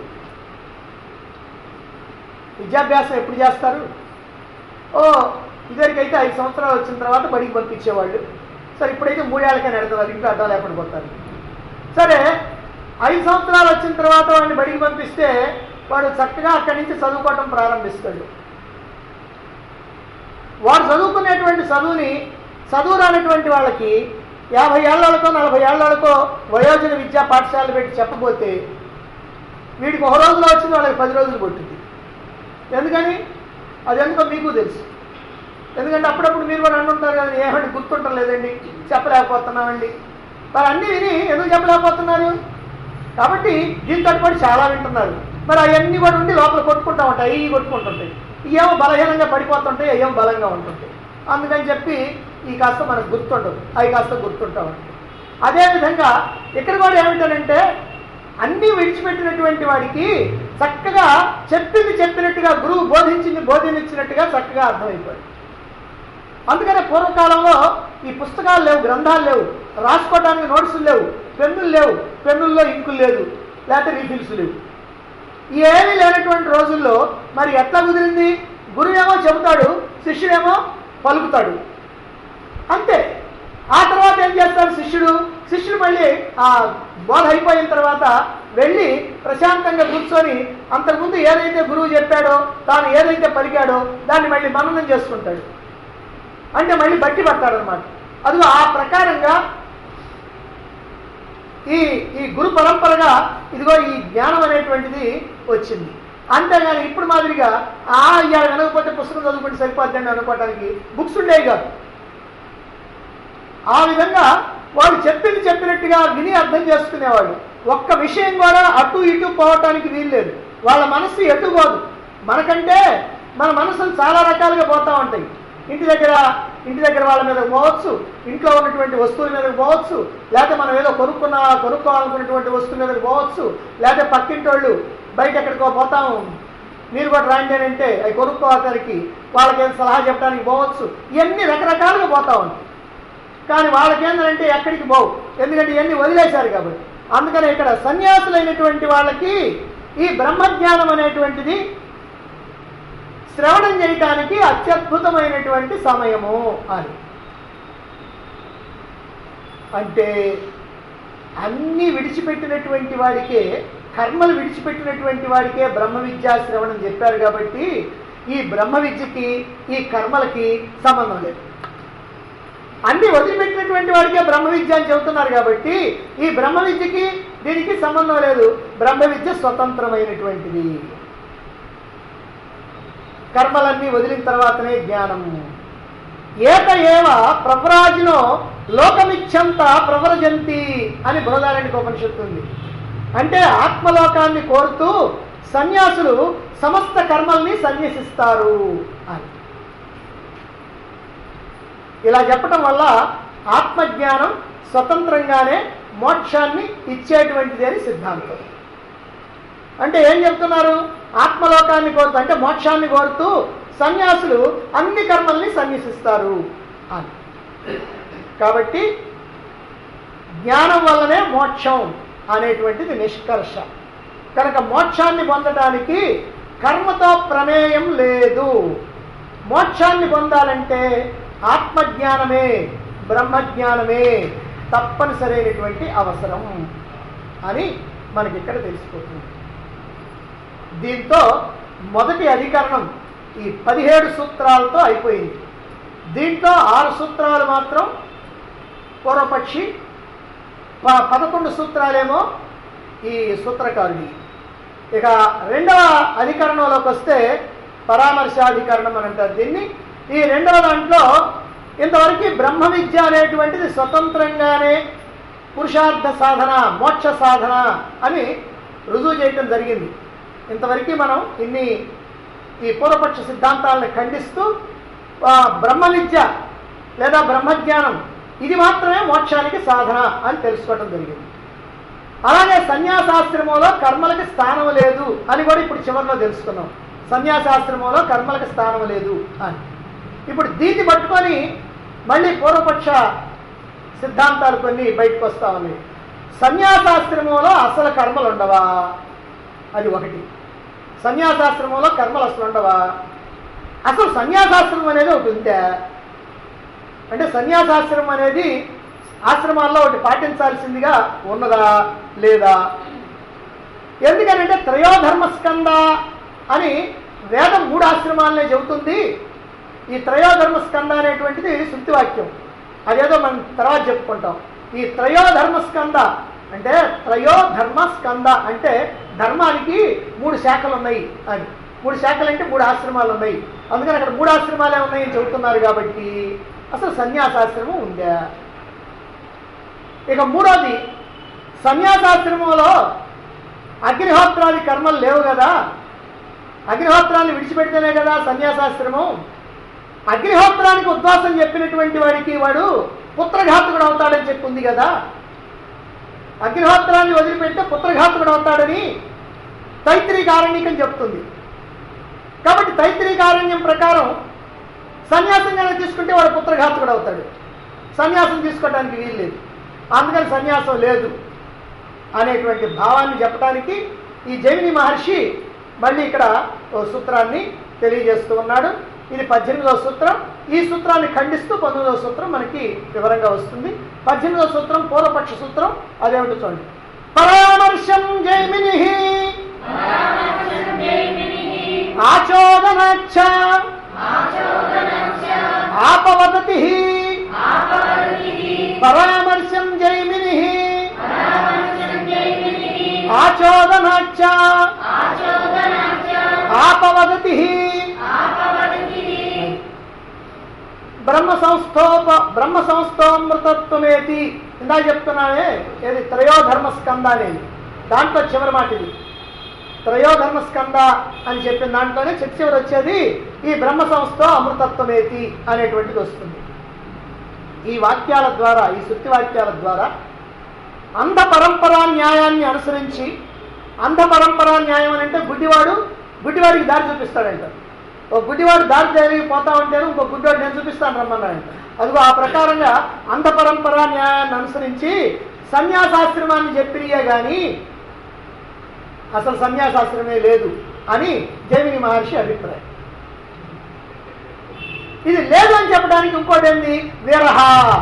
విద్యాభ్యాసం ఎప్పుడు చేస్తారు ఓ ఇద్దరికైతే ఐదు సంవత్సరాలు వచ్చిన తర్వాత బడికి పంపించేవాళ్ళు సరే ఇప్పుడైతే మూడేళ్ళకే నెడతారు ఇంట్లో అడ్డా లేకుండా పోతారు సరే ఐదు సంవత్సరాలు వచ్చిన తర్వాత వాడిని బడికి పంపిస్తే వాడు చక్కగా అక్కడి నుంచి చదువుకోవటం ప్రారంభిస్తాడు వాడు చదువుకునేటువంటి చదువుని చదువు రానటువంటి వాళ్ళకి యాభై ఏళ్ళకో నలభై ఏళ్ళకో వయోజన విద్యా పాఠశాలలు పెట్టి చెప్పబోతే వీడికి ఒక రోజులో వచ్చింది వాళ్ళకి పది రోజులు కొట్టింది ఎందుకని అది ఎందుకో మీకు తెలుసు ఎందుకంటే అప్పుడప్పుడు మీరు కూడా అంటుంటారు కదా ఏమండి గుర్తుంటారు లేదండి చెప్పలేకపోతున్నామండి మరి అన్నీ విని ఎందుకు చెప్పలేకపోతున్నారు కాబట్టి దీంతో పాటు చాలా వింటున్నారు మరి అవన్నీ కూడా ఉండి లోపల కొట్టుకుంటా ఉంటాయి అవి కొట్టుకుంటుంటాయి ఏమో బలహీనంగా పడిపోతుంటాయి ఏమో బలంగా ఉంటుంటాయి అందుకని చెప్పి ఈ కాస్త మనకు గుర్తుండదు అవి కాస్త గుర్తుంటా ఉంటాయి అదేవిధంగా ఇక్కడ కూడా ఏమిటనంటే అన్నీ విడిచిపెట్టినటువంటి వాడికి చక్కగా చెప్పింది చెప్పినట్టుగా గురువు బోధించింది బోధించినట్టుగా చక్కగా అర్థమైపోయింది అందుకనే పూర్వకాలంలో ఈ పుస్తకాలు లేవు గ్రంథాలు లేవు రాసుకోవడానికి నోట్సులు లేవు పెన్నులు లేవు పెన్నుల్లో ఇంకులు లేదు లేకపోతే రీఫిల్స్ లేవు ఏమీ లేనటువంటి రోజుల్లో మరి ఎట్లా కుదిరింది గురువేమో చెబుతాడు శిష్యుడేమో పలుకుతాడు అంతే ఆ తర్వాత ఏం చేస్తాడు శిష్యుడు శిష్యుడు మళ్ళీ ఆ బోధ అయిపోయిన తర్వాత వెళ్ళి ప్రశాంతంగా కూర్చొని అంతకుముందు ఏదైతే గురువు చెప్పాడో తాను ఏదైతే పలికాడో దాన్ని మళ్ళీ మననం చేసుకుంటాడు అంటే మళ్ళీ బట్టి పడతాడు అనమాట అదిగో ఆ ప్రకారంగా ఈ ఈ గురు పరంపరగా ఇదిగో ఈ జ్ఞానం అనేటువంటిది వచ్చింది అంతేగాని ఇప్పుడు మాదిరిగా ఆ ఇవాళ వినకపోతే పుస్తకం చదువుకుంటే సరిపోద్దని అనుకోవటానికి బుక్స్ ఉండేవి కాదు ఆ విధంగా వాడు చెప్పింది చెప్పినట్టుగా విని అర్థం చేసుకునేవాళ్ళు ఒక్క విషయం కూడా అటు ఇటు పోవటానికి వీల్లేదు వాళ్ళ మనస్సు ఎటు పోదు మనకంటే మన మనసులు చాలా రకాలుగా పోతూ ఉంటాయి ఇంటి దగ్గర ఇంటి దగ్గర వాళ్ళ మీద పోవచ్చు ఇంట్లో ఉన్నటువంటి వస్తువుల మీదకి పోవచ్చు లేకపోతే మనం ఏదో కొనుక్కున్న కొనుక్కోవాలనుకున్నటువంటి వస్తువు మీదకి పోవచ్చు లేకపోతే పక్కింటి వాళ్ళు బయట ఎక్కడికో పోతాం మీరు కూడా రాండి అని అంటే అవి కొనుక్కోవడానికి వాళ్ళకి ఏదో సలహా చెప్పడానికి పోవచ్చు ఇవన్నీ రకరకాలుగా పోతా ఉంటాయి కానీ వాళ్ళకేందంటే ఎక్కడికి పోవు ఎందుకంటే ఇవన్నీ వదిలేశారు కాబట్టి అందుకని ఇక్కడ సన్యాసులైనటువంటి వాళ్ళకి ఈ బ్రహ్మజ్ఞానం అనేటువంటిది శ్రవణం చేయటానికి అత్యద్భుతమైనటువంటి సమయము అని అంటే అన్నీ విడిచిపెట్టినటువంటి వాడికే కర్మలు విడిచిపెట్టినటువంటి వాడికే బ్రహ్మ విద్యా శ్రవణం చెప్పారు కాబట్టి ఈ బ్రహ్మ విద్యకి ఈ కర్మలకి సంబంధం లేదు అన్ని వదిలిపెట్టినటువంటి వాడికే బ్రహ్మ విద్య అని చెబుతున్నారు కాబట్టి ఈ బ్రహ్మ విద్యకి దీనికి సంబంధం లేదు బ్రహ్మ విద్య స్వతంత్రమైనటువంటిది కర్మలన్నీ వదిలిన తర్వాతనే జ్ఞానం ఏక ఏవ ప్రవరాజినో లోకమిచ్చంత ప్రవరజంతి అని బృహదారానికి ఉపనిషత్తు ఉంది అంటే ఆత్మలోకాన్ని కోరుతూ సన్యాసులు సమస్త కర్మల్ని సన్యసిస్తారు అని ఇలా చెప్పటం వల్ల ఆత్మజ్ఞానం స్వతంత్రంగానే మోక్షాన్ని ఇచ్చేటువంటిది అని సిద్ధాంతం అంటే ఏం చెప్తున్నారు ఆత్మలోకాన్ని కోరుతూ అంటే మోక్షాన్ని కోరుతూ సన్యాసులు అన్ని కర్మల్ని సన్యసిస్తారు అని కాబట్టి జ్ఞానం వల్లనే మోక్షం అనేటువంటిది నిష్కర్ష కనుక మోక్షాన్ని పొందడానికి కర్మతో ప్రమేయం లేదు మోక్షాన్ని పొందాలంటే ఆత్మజ్ఞానమే బ్రహ్మజ్ఞానమే తప్పనిసరైనటువంటి అవసరం అని మనకి ఇక్కడ తెలిసిపోతుంది దీంతో మొదటి అధికరణం ఈ పదిహేడు సూత్రాలతో అయిపోయింది దీంట్లో ఆరు సూత్రాలు మాత్రం పూర్వపక్షి ప- పదకొండు సూత్రాలేమో ఈ సూత్రకారుడి ఇక రెండవ అధికరణంలోకి వస్తే పరామర్శాధికరణం అని అంటారు దీన్ని ఈ రెండవ దాంట్లో ఇంతవరకు బ్రహ్మ విద్య అనేటువంటిది స్వతంత్రంగానే పురుషార్థ సాధన మోక్ష సాధన అని రుజువు చేయటం జరిగింది ఇంతవరకు మనం ఇన్ని ఈ పూర్వపక్ష సిద్ధాంతాలను ఖండిస్తూ ఆ, బ్రహ్మ విద్య లేదా బ్రహ్మజ్ఞానం ఇది మాత్రమే మోక్షానికి సాధన అని తెలుసుకోవటం జరిగింది అలాగే సన్యాసాశ్రమంలో కర్మలకి స్థానం లేదు అని కూడా ఇప్పుడు చివరిలో తెలుసుకున్నాం సన్యాసాశ్రమంలో కర్మలకి స్థానం లేదు అని ఇప్పుడు దీన్ని పట్టుకొని మళ్ళీ పూర్వపక్ష సిద్ధాంతాలు కొన్ని బయటకు వస్తా ఉన్నాయి సన్యాసాశ్రమంలో అసలు కర్మలు ఉండవా అది ఒకటి సన్యాసాశ్రమంలో కర్మలు అసలు ఉండవా అసలు సన్యాసాశ్రమం అనేది ఒకటి ఉందా అంటే సన్యాసాశ్రమం అనేది ఆశ్రమాల్లో ఒకటి పాటించాల్సిందిగా ఉన్నదా లేదా ఎందుకనంటే త్రయోధర్మస్కంద అని వేదం మూడు ఆశ్రమాలనే చెబుతుంది ఈ త్రయోధర్మస్కంద అనేటువంటిది శృతివాక్యం అదేదో మనం తర్వాత చెప్పుకుంటాం ఈ త్రయోధర్మస్కంద అంటే త్రయోధర్మస్కంద అంటే ధర్మానికి మూడు శాఖలు ఉన్నాయి అని మూడు శాఖలు అంటే మూడు ఆశ్రమాలు ఉన్నాయి అందుకని అక్కడ మూడు ఆశ్రమాలే ఉన్నాయని చెబుతున్నారు కాబట్టి అసలు సన్యాసాశ్రమం ఉందా ఇక మూడోది సన్యాసాశ్రమంలో అగ్నిహోత్రాది కర్మలు లేవు కదా అగ్నిహోత్రాన్ని విడిచిపెడితేనే కదా సన్యాసాశ్రమం అగ్నిహోత్రానికి ఉద్వాసం చెప్పినటువంటి వాడికి వాడు పుత్రఘాతకుడు అవుతాడని చెప్పి ఉంది కదా అగ్నిహోత్రాన్ని వదిలిపెడితే పుత్రఘాతకుడు అవుతాడని తైత్రీకారణ్యకం చెప్తుంది కాబట్టి తైత్రీకారణ్యం ప్రకారం సన్యాసం కనుక తీసుకుంటే వాడు పుత్రఘాతకుడు అవుతాడు సన్యాసం తీసుకోవడానికి వీలు లేదు అందుకని సన్యాసం లేదు అనేటువంటి భావాన్ని చెప్పడానికి ఈ జైమిని మహర్షి మళ్ళీ ఇక్కడ ఓ సూత్రాన్ని తెలియజేస్తూ ఉన్నాడు ఇది పద్దెనిమిదవ సూత్రం ఈ సూత్రాన్ని ఖండిస్తూ పంతొమ్మిదవ సూత్రం మనకి వివరంగా వస్తుంది పద్దెనిమిదవ సూత్రం పూర్వపక్ష సూత్రం అదేమిటో చూడండి పరామర్శం జైమిని ఆచోదనాచ్చ ఆపవదతి పరామర్శం జైమిని ఆచోదనాచ్చ ఆపవదతి బ్రహ్మ సంస్థోప బ్రహ్మ సంస్థోమృతత్వమేతి ఇందాక చెప్తున్నానే ఏది త్రయోధర్మ స్కంద అనేది దాంట్లో చివరి మాట ఇది త్రయోధర్మ స్కంద అని చెప్పిన దాంట్లోనే చిట్ట చివరి వచ్చేది ఈ బ్రహ్మ సంస్థ అమృతత్వమేతి అనేటువంటిది వస్తుంది ఈ వాక్యాల ద్వారా ఈ శృతి వాక్యాల ద్వారా అంధ పరంపరా న్యాయాన్ని అనుసరించి అంధ పరంపరా న్యాయం అని అంటే గుడ్డివాడు గుడ్డివాడికి దారి చూపిస్తాడంట ఒక గుడ్డివాడు దారి జరిగి పోతా ఉంటేనే ఇంకో గుడ్డివాడు నేను చూపిస్తాను రమ్మన్నాడంట అదిగో ఆ ప్రకారంగా అంధ పరంపరా న్యాయాన్ని అనుసరించి సన్యాసాశ్రమాన్ని చెప్పిరియే గాని అసలు సన్యాసాశ్రమే లేదు అని జైమిని మహర్షి అభిప్రాయం ఇది లేదు అని చెప్పడానికి ఇంకోటి ఏంది వీరహ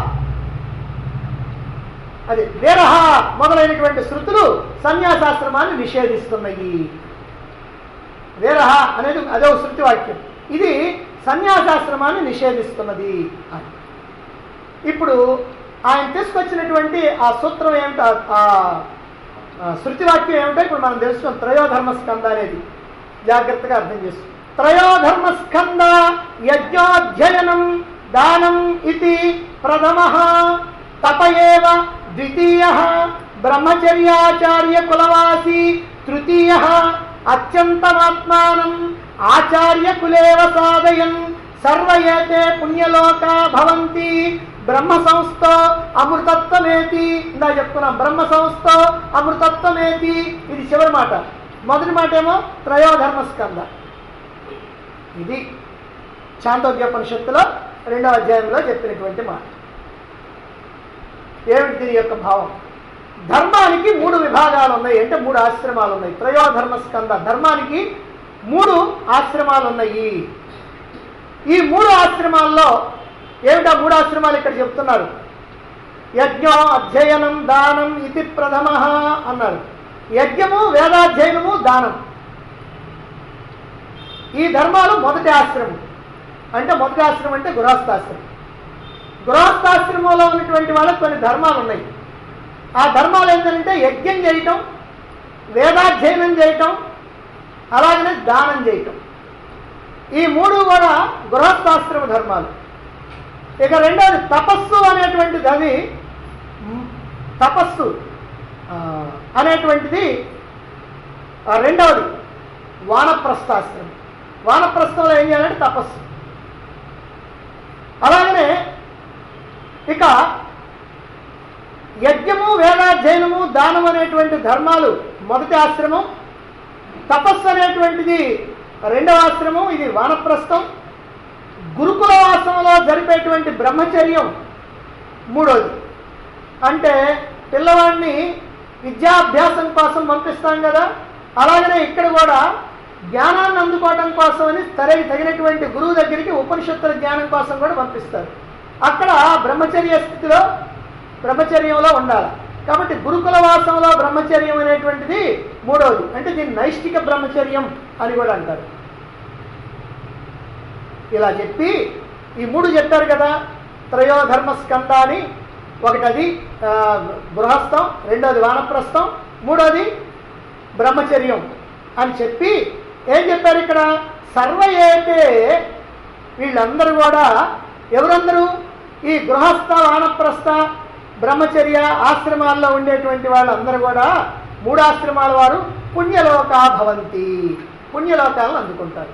అది వీరహ మొదలైనటువంటి శృతులు సన్యాసాశ్రమాన్ని నిషేధిస్తున్నాయి వీరహ అనేది అదే ఒక శృతి వాక్యం ఇది సన్యాసాశ్రమాన్ని నిషేధిస్తున్నది అని ఇప్పుడు ఆయన తీసుకొచ్చినటువంటి ఆ సూత్రం ఏమిటో ఆ ఆ శృతి వాక్యం ఏమిటో ఇప్పుడు మనం తెలుసుకున్నాం త్రయోధర్మ స్కంద అనేది జాగ్రత్తగా అర్థం చేసుకో త్రయోధర్మ స్కంద యజ్ఞోధ్యయనం దానం ఇది ప్రథమ తపయేవ ద్వితీయ బ్రహ్మచర్యాచార్య కులవాసి తృతీయ అత్యంతమాత్మానం ఆచార్య కులేవ సాధయన్ సర్వ ఏతే పుణ్యలోకా భవంతి బ్రహ్మ సంస్థ అమృతత్వమేతి ఇందా చెప్తున్నాం బ్రహ్మ సంస్థ అమృతత్వమేతి ఇది చివరి మాట మొదటి మాట ఏమో త్రయోధర్మ స్కంద ఇది చాందోగ్యోపనిషత్తులో రెండవ అధ్యాయంలో చెప్పినటువంటి మాట ఏమిటి దీని యొక్క భావం ధర్మానికి మూడు విభాగాలు ఉన్నాయి అంటే మూడు ఆశ్రమాలు ఉన్నాయి త్రయోధర్మ స్కంద ధర్మానికి మూడు ఆశ్రమాలు ఉన్నాయి ఈ మూడు ఆశ్రమాల్లో ఏమిటా మూడు ఆశ్రమాలు ఇక్కడ చెప్తున్నారు యజ్ఞం అధ్యయనం దానం ఇది ప్రథమ అన్నారు యజ్ఞము వేదాధ్యయనము దానం ఈ ధర్మాలు మొదటి ఆశ్రమం అంటే మొదటి ఆశ్రమం అంటే గృహస్థాశ్రమం గృహస్థాశ్రమంలో ఉన్నటువంటి వాళ్ళకి కొన్ని ధర్మాలు ఉన్నాయి ఆ ధర్మాలు ఏంటంటే యజ్ఞం చేయటం వేదాధ్యయనం చేయటం అలాగనే దానం చేయటం ఈ మూడు కూడా గృహస్థాశ్రమ ధర్మాలు ఇక రెండవది తపస్సు అనేటువంటిది అది మ్, తపస్సు ఆ, అనేటువంటిది ఆ, రెండవది వానప్రస్థాశ్రమం వానప్రస్థంలో ఏం చేయాలంటే తపస్సు అలాగనే ఇక యజ్ఞము వేదాధ్యయనము దానం అనేటువంటి ధర్మాలు మొదటి ఆశ్రమం తపస్సు అనేటువంటిది రెండవ ఆశ్రమం ఇది వానప్రస్థం గురుకుల వాసంలో జరిపేటువంటి బ్రహ్మచర్యం మూడోది అంటే పిల్లవాడిని విద్యాభ్యాసం కోసం పంపిస్తాం కదా అలాగనే ఇక్కడ కూడా జ్ఞానాన్ని అందుకోవటం కోసం అని సరైన తగినటువంటి గురువు దగ్గరికి ఉపనిషత్తుల జ్ఞానం కోసం కూడా పంపిస్తారు అక్కడ బ్రహ్మచర్య స్థితిలో బ్రహ్మచర్యంలో ఉండాలి కాబట్టి గురుకుల వాసంలో బ్రహ్మచర్యం అనేటువంటిది మూడవది అంటే దీన్ని నైష్టిక బ్రహ్మచర్యం అని కూడా అంటారు ఇలా చెప్పి ఈ మూడు చెప్పారు కదా త్రయోధర్మ స్కంద అని ఒకటి అది ఆ, గృహస్థం రెండోది వానప్రస్థం మూడోది బ్రహ్మచర్యం అని చెప్పి ఏం చెప్పారు ఇక్కడ సర్వ ఏతే వీళ్ళందరూ కూడా ఎవరందరూ ఈ గృహస్థ వానప్రస్థ బ్రహ్మచర్య ఆశ్రమాల్లో ఉండేటువంటి వాళ్ళందరూ కూడా మూడు ఆశ్రమాల వారు పుణ్యలోకా భవంతి పుణ్యలోకాలను అందుకుంటారు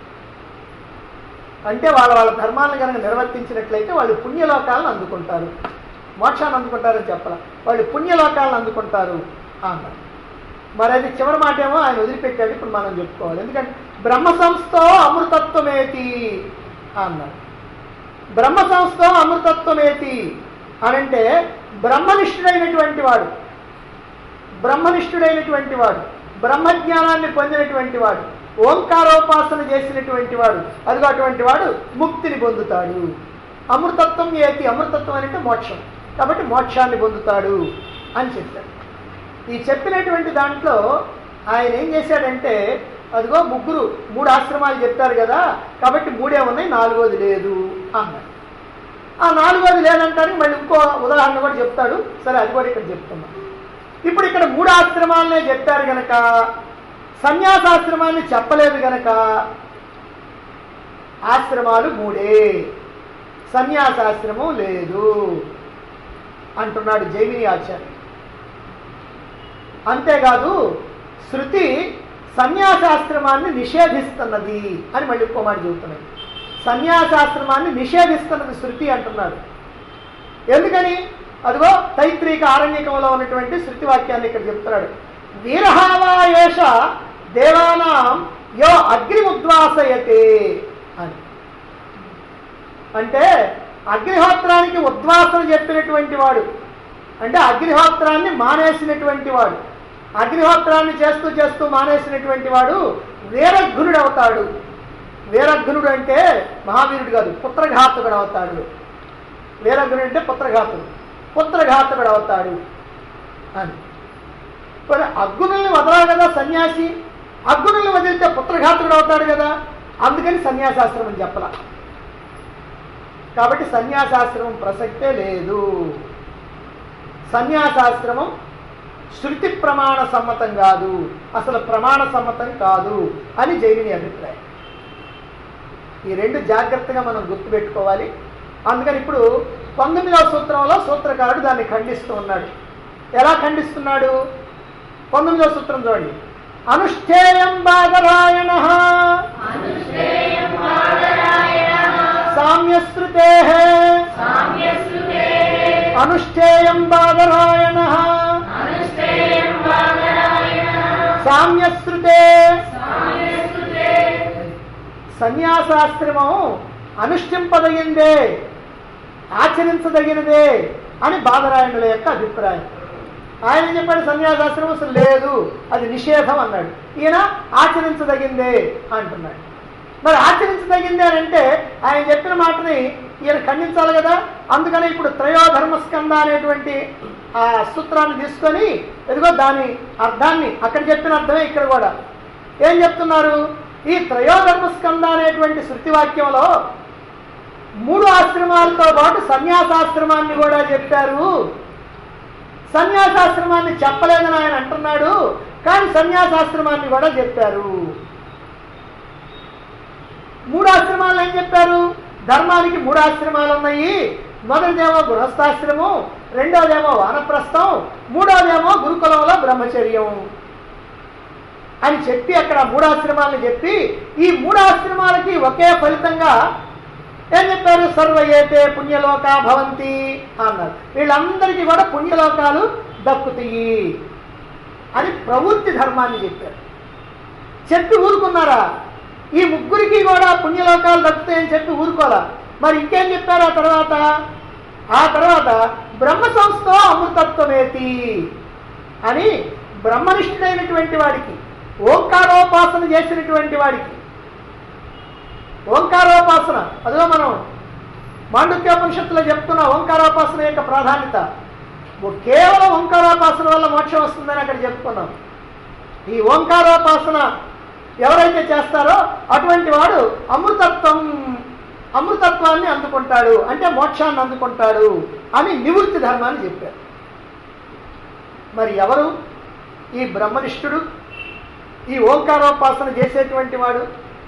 అంటే వాళ్ళ వాళ్ళ ధర్మాలను కనుక నిర్వర్తించినట్లయితే వాళ్ళు పుణ్యలోకాలను అందుకుంటారు మోక్షాన్ని అందుకుంటారని చెప్పాల వాళ్ళు పుణ్యలోకాలను అందుకుంటారు అన్నారు మరి అది చివరి మాట ఏమో ఆయన వదిలిపెట్టాడు ఇప్పుడు మనం చెప్పుకోవాలి ఎందుకంటే బ్రహ్మ సంస్థ అమృతత్వమేతి అన్నారు బ్రహ్మ సంస్థ అమృతత్వమేతి అనంటే బ్రహ్మనిష్ఠుడైనటువంటి వాడు బ్రహ్మనిష్ఠుడైనటువంటి వాడు బ్రహ్మజ్ఞానాన్ని పొందినటువంటి వాడు ఓంకారోపాసన చేసినటువంటి వాడు అదిగో అటువంటి వాడు ముక్తిని పొందుతాడు అమృతత్వం ఏతి అమృతత్వం అంటే మోక్షం కాబట్టి మోక్షాన్ని పొందుతాడు అని చెప్పాడు ఈ చెప్పినటువంటి దాంట్లో ఆయన ఏం చేశాడంటే అదిగో ముగ్గురు మూడు ఆశ్రమాలు చెప్పారు కదా కాబట్టి మూడే ఉన్నాయి నాలుగోది లేదు అన్నాడు ఆ నాలుగోది లేదంటానికి మళ్ళీ ఇంకో ఉదాహరణ కూడా చెప్తాడు సరే అది కూడా ఇక్కడ చెప్తున్నాం ఇప్పుడు ఇక్కడ మూడు ఆశ్రమాలనే చెప్పారు గనక సన్యాసాశ్రమాన్ని చెప్పలేదు గనక ఆశ్రమాలు మూడే సన్యాసాశ్రమం లేదు అంటున్నాడు జైమిని ఆచార్య అంతేకాదు శృతి సన్యాసాశ్రమాన్ని నిషేధిస్తున్నది అని మళ్ళీ ఇంకో మాట చెబుతున్నాడు సన్యాసాశ్రమాన్ని నిషేధిస్తున్నది శృతి అంటున్నాడు ఎందుకని అదిగో తైత్రీక ఆరణ్యకంలో ఉన్నటువంటి శృతి వాక్యాన్ని ఇక్కడ చెప్తున్నాడు వీరహావాయేష దేవానాం యో అగ్నిముద్వాసయతే అని అంటే అగ్నిహోత్రానికి ఉద్వాసన చెప్పినటువంటి వాడు అంటే అగ్నిహోత్రాన్ని మానేసినటువంటి వాడు అగ్నిహోత్రాన్ని చేస్తూ చేస్తూ మానేసినటువంటి వాడు వీరఘ్నుడు అవుతాడు వీరఘ్నుడు అంటే మహావీరుడు కాదు పుత్రఘాతకుడు అవుతాడు వీరఘ్నుడు అంటే పుత్రఘాతుడు పుత్రఘాతకుడు అవుతాడు అని మరి అగ్గునుల్ని వదలాలి కదా సన్యాసి అగ్గునుల్ని వదిలితే పుత్రఘాతకుడు అవుతాడు కదా అందుకని సన్యాసాశ్రమం చెప్పలా కాబట్టి సన్యాసాశ్రమం ప్రసక్తే లేదు సన్యాసాశ్రమం శృతి ప్రమాణ సమ్మతం కాదు అసలు ప్రమాణ సమ్మతం కాదు అని జైమిని అభిప్రాయం ఈ రెండు జాగ్రత్తగా మనం గుర్తుపెట్టుకోవాలి అందుకని ఇప్పుడు పంతొమ్మిదవ సూత్రంలో సూత్రకారుడు దాన్ని ఖండిస్తూ ఉన్నాడు ఎలా ఖండిస్తున్నాడు పంతొమ్మిదవ సూత్రం చూడండి అనుష్ఠేయం బాదరాయణ అనుష్ఠేయం బాదరాయణః సామ్యశ్రుతే సామ్యశ్రుతే అనుష్ఠేయం బాదరాయణ అనుష్ఠేయం వాదరాయణ సామ్యశ్రుతే సామ్యస్తుతే సన్యాసాశ్రమం అనుష్ఠింపదగిందే ఆచరించదగినదే అని బాదరాయణుల యొక్క అభిప్రాయం ఆయన ఏం చెప్పాడు సన్యాసాశ్రమం అసలు లేదు అది నిషేధం అన్నాడు ఈయన ఆచరించదగిందే అంటున్నాడు మరి ఆచరించదగిందే అని అంటే ఆయన చెప్పిన మాటని ఈయన ఖండించాలి కదా అందుకని ఇప్పుడు త్రయోధర్మస్కంద అనేటువంటి ఆ సూత్రాన్ని తీసుకొని ఎదుగో దాని అర్థాన్ని అక్కడ చెప్పిన అర్థమే ఇక్కడ కూడా ఏం చెప్తున్నారు ఈ త్రయోధర్మస్కంద అనేటువంటి శృతి వాక్యంలో మూడు ఆశ్రమాలతో పాటు సన్యాసాశ్రమాన్ని కూడా చెప్పారు సన్యాసాశ్రమాన్ని చెప్పలేదని ఆయన అంటున్నాడు కానీ సన్యాసాశ్రమాన్ని కూడా చెప్పారు మూడు ఆశ్రమాలు ఏం చెప్పారు ధర్మానికి మూడు ఆశ్రమాలు ఉన్నాయి మొదటిదేమో గృహస్థాశ్రమం రెండోదేమో వానప్రస్థం మూడోదేమో గురుకులంలో బ్రహ్మచర్యం అని చెప్పి అక్కడ మూడాశ్రమాలను చెప్పి ఈ మూడాశ్రమాలకి ఒకే ఫలితంగా ఏం చెప్పారు సర్వ ఏతే పుణ్యలోక భవంతి అన్నారు వీళ్ళందరికీ కూడా పుణ్యలోకాలు దక్కుతాయి అని ప్రవృత్తి ధర్మాన్ని చెప్పారు చెప్పి ఊరుకున్నారా ఈ ముగ్గురికి కూడా పుణ్యలోకాలు దక్కుతాయని చెప్పి ఊరుకోరా మరి ఇంకేం చెప్పారు ఆ తర్వాత ఆ తర్వాత బ్రహ్మ సంస్థ అమృతత్వమేతి అని బ్రహ్మనిష్ఠుడైనటువంటి వాడికి ఓంకారోపాసన చేసినటువంటి వాడికి ఓంకారోపాసన అదిగో మనం మాండుక్యోపనిషత్తులో చెప్తున్న ఓంకారోపాసన యొక్క ప్రాధాన్యత ఓ కేవలం ఓంకారోపాసన వల్ల మోక్షం వస్తుందని అక్కడ చెప్పుకున్నాం ఈ ఓంకారోపాసన ఎవరైతే చేస్తారో అటువంటి వాడు అమృతత్వం అమృతత్వాన్ని అందుకుంటాడు అంటే మోక్షాన్ని అందుకుంటాడు అని నివృత్తి ధర్మాన్ని చెప్పారు మరి ఎవరు ఈ బ్రహ్మనిష్ఠుడు ఈ ఓంకారోపాసన చేసేటువంటి వాడు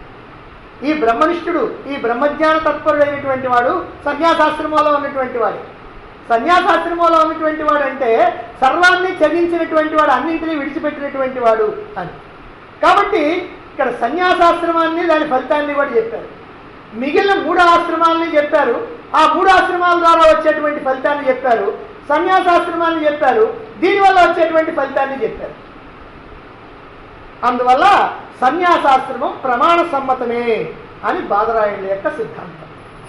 ఈ బ్రహ్మనిష్ఠుడు ఈ బ్రహ్మజ్ఞాన తత్పరుడైనటువంటి వాడు సన్యాసాశ్రమంలో ఉన్నటువంటి వాడు సన్యాసాశ్రమంలో ఉన్నటువంటి వాడు అంటే సర్వాన్ని త్యజించినటువంటి వాడు అన్నింటినీ విడిచిపెట్టినటువంటి వాడు అని కాబట్టి ఇక్కడ సన్యాసాశ్రమాన్ని దాని ఫలితాన్ని కూడా చెప్పారు మిగిలిన మూడు ఆశ్రమాలని చెప్పారు ఆ మూడు ఆశ్రమాల ద్వారా వచ్చేటువంటి ఫలితాన్ని చెప్పారు సన్యాసాశ్రమాన్ని చెప్పారు దీనివల్ల వచ్చేటువంటి ఫలితాన్ని చెప్పారు అందువల్ల సన్యాసాశ్రమం ప్రమాణ సమ్మతమే అని బాదరాయణుల యొక్క సిద్ధాంతం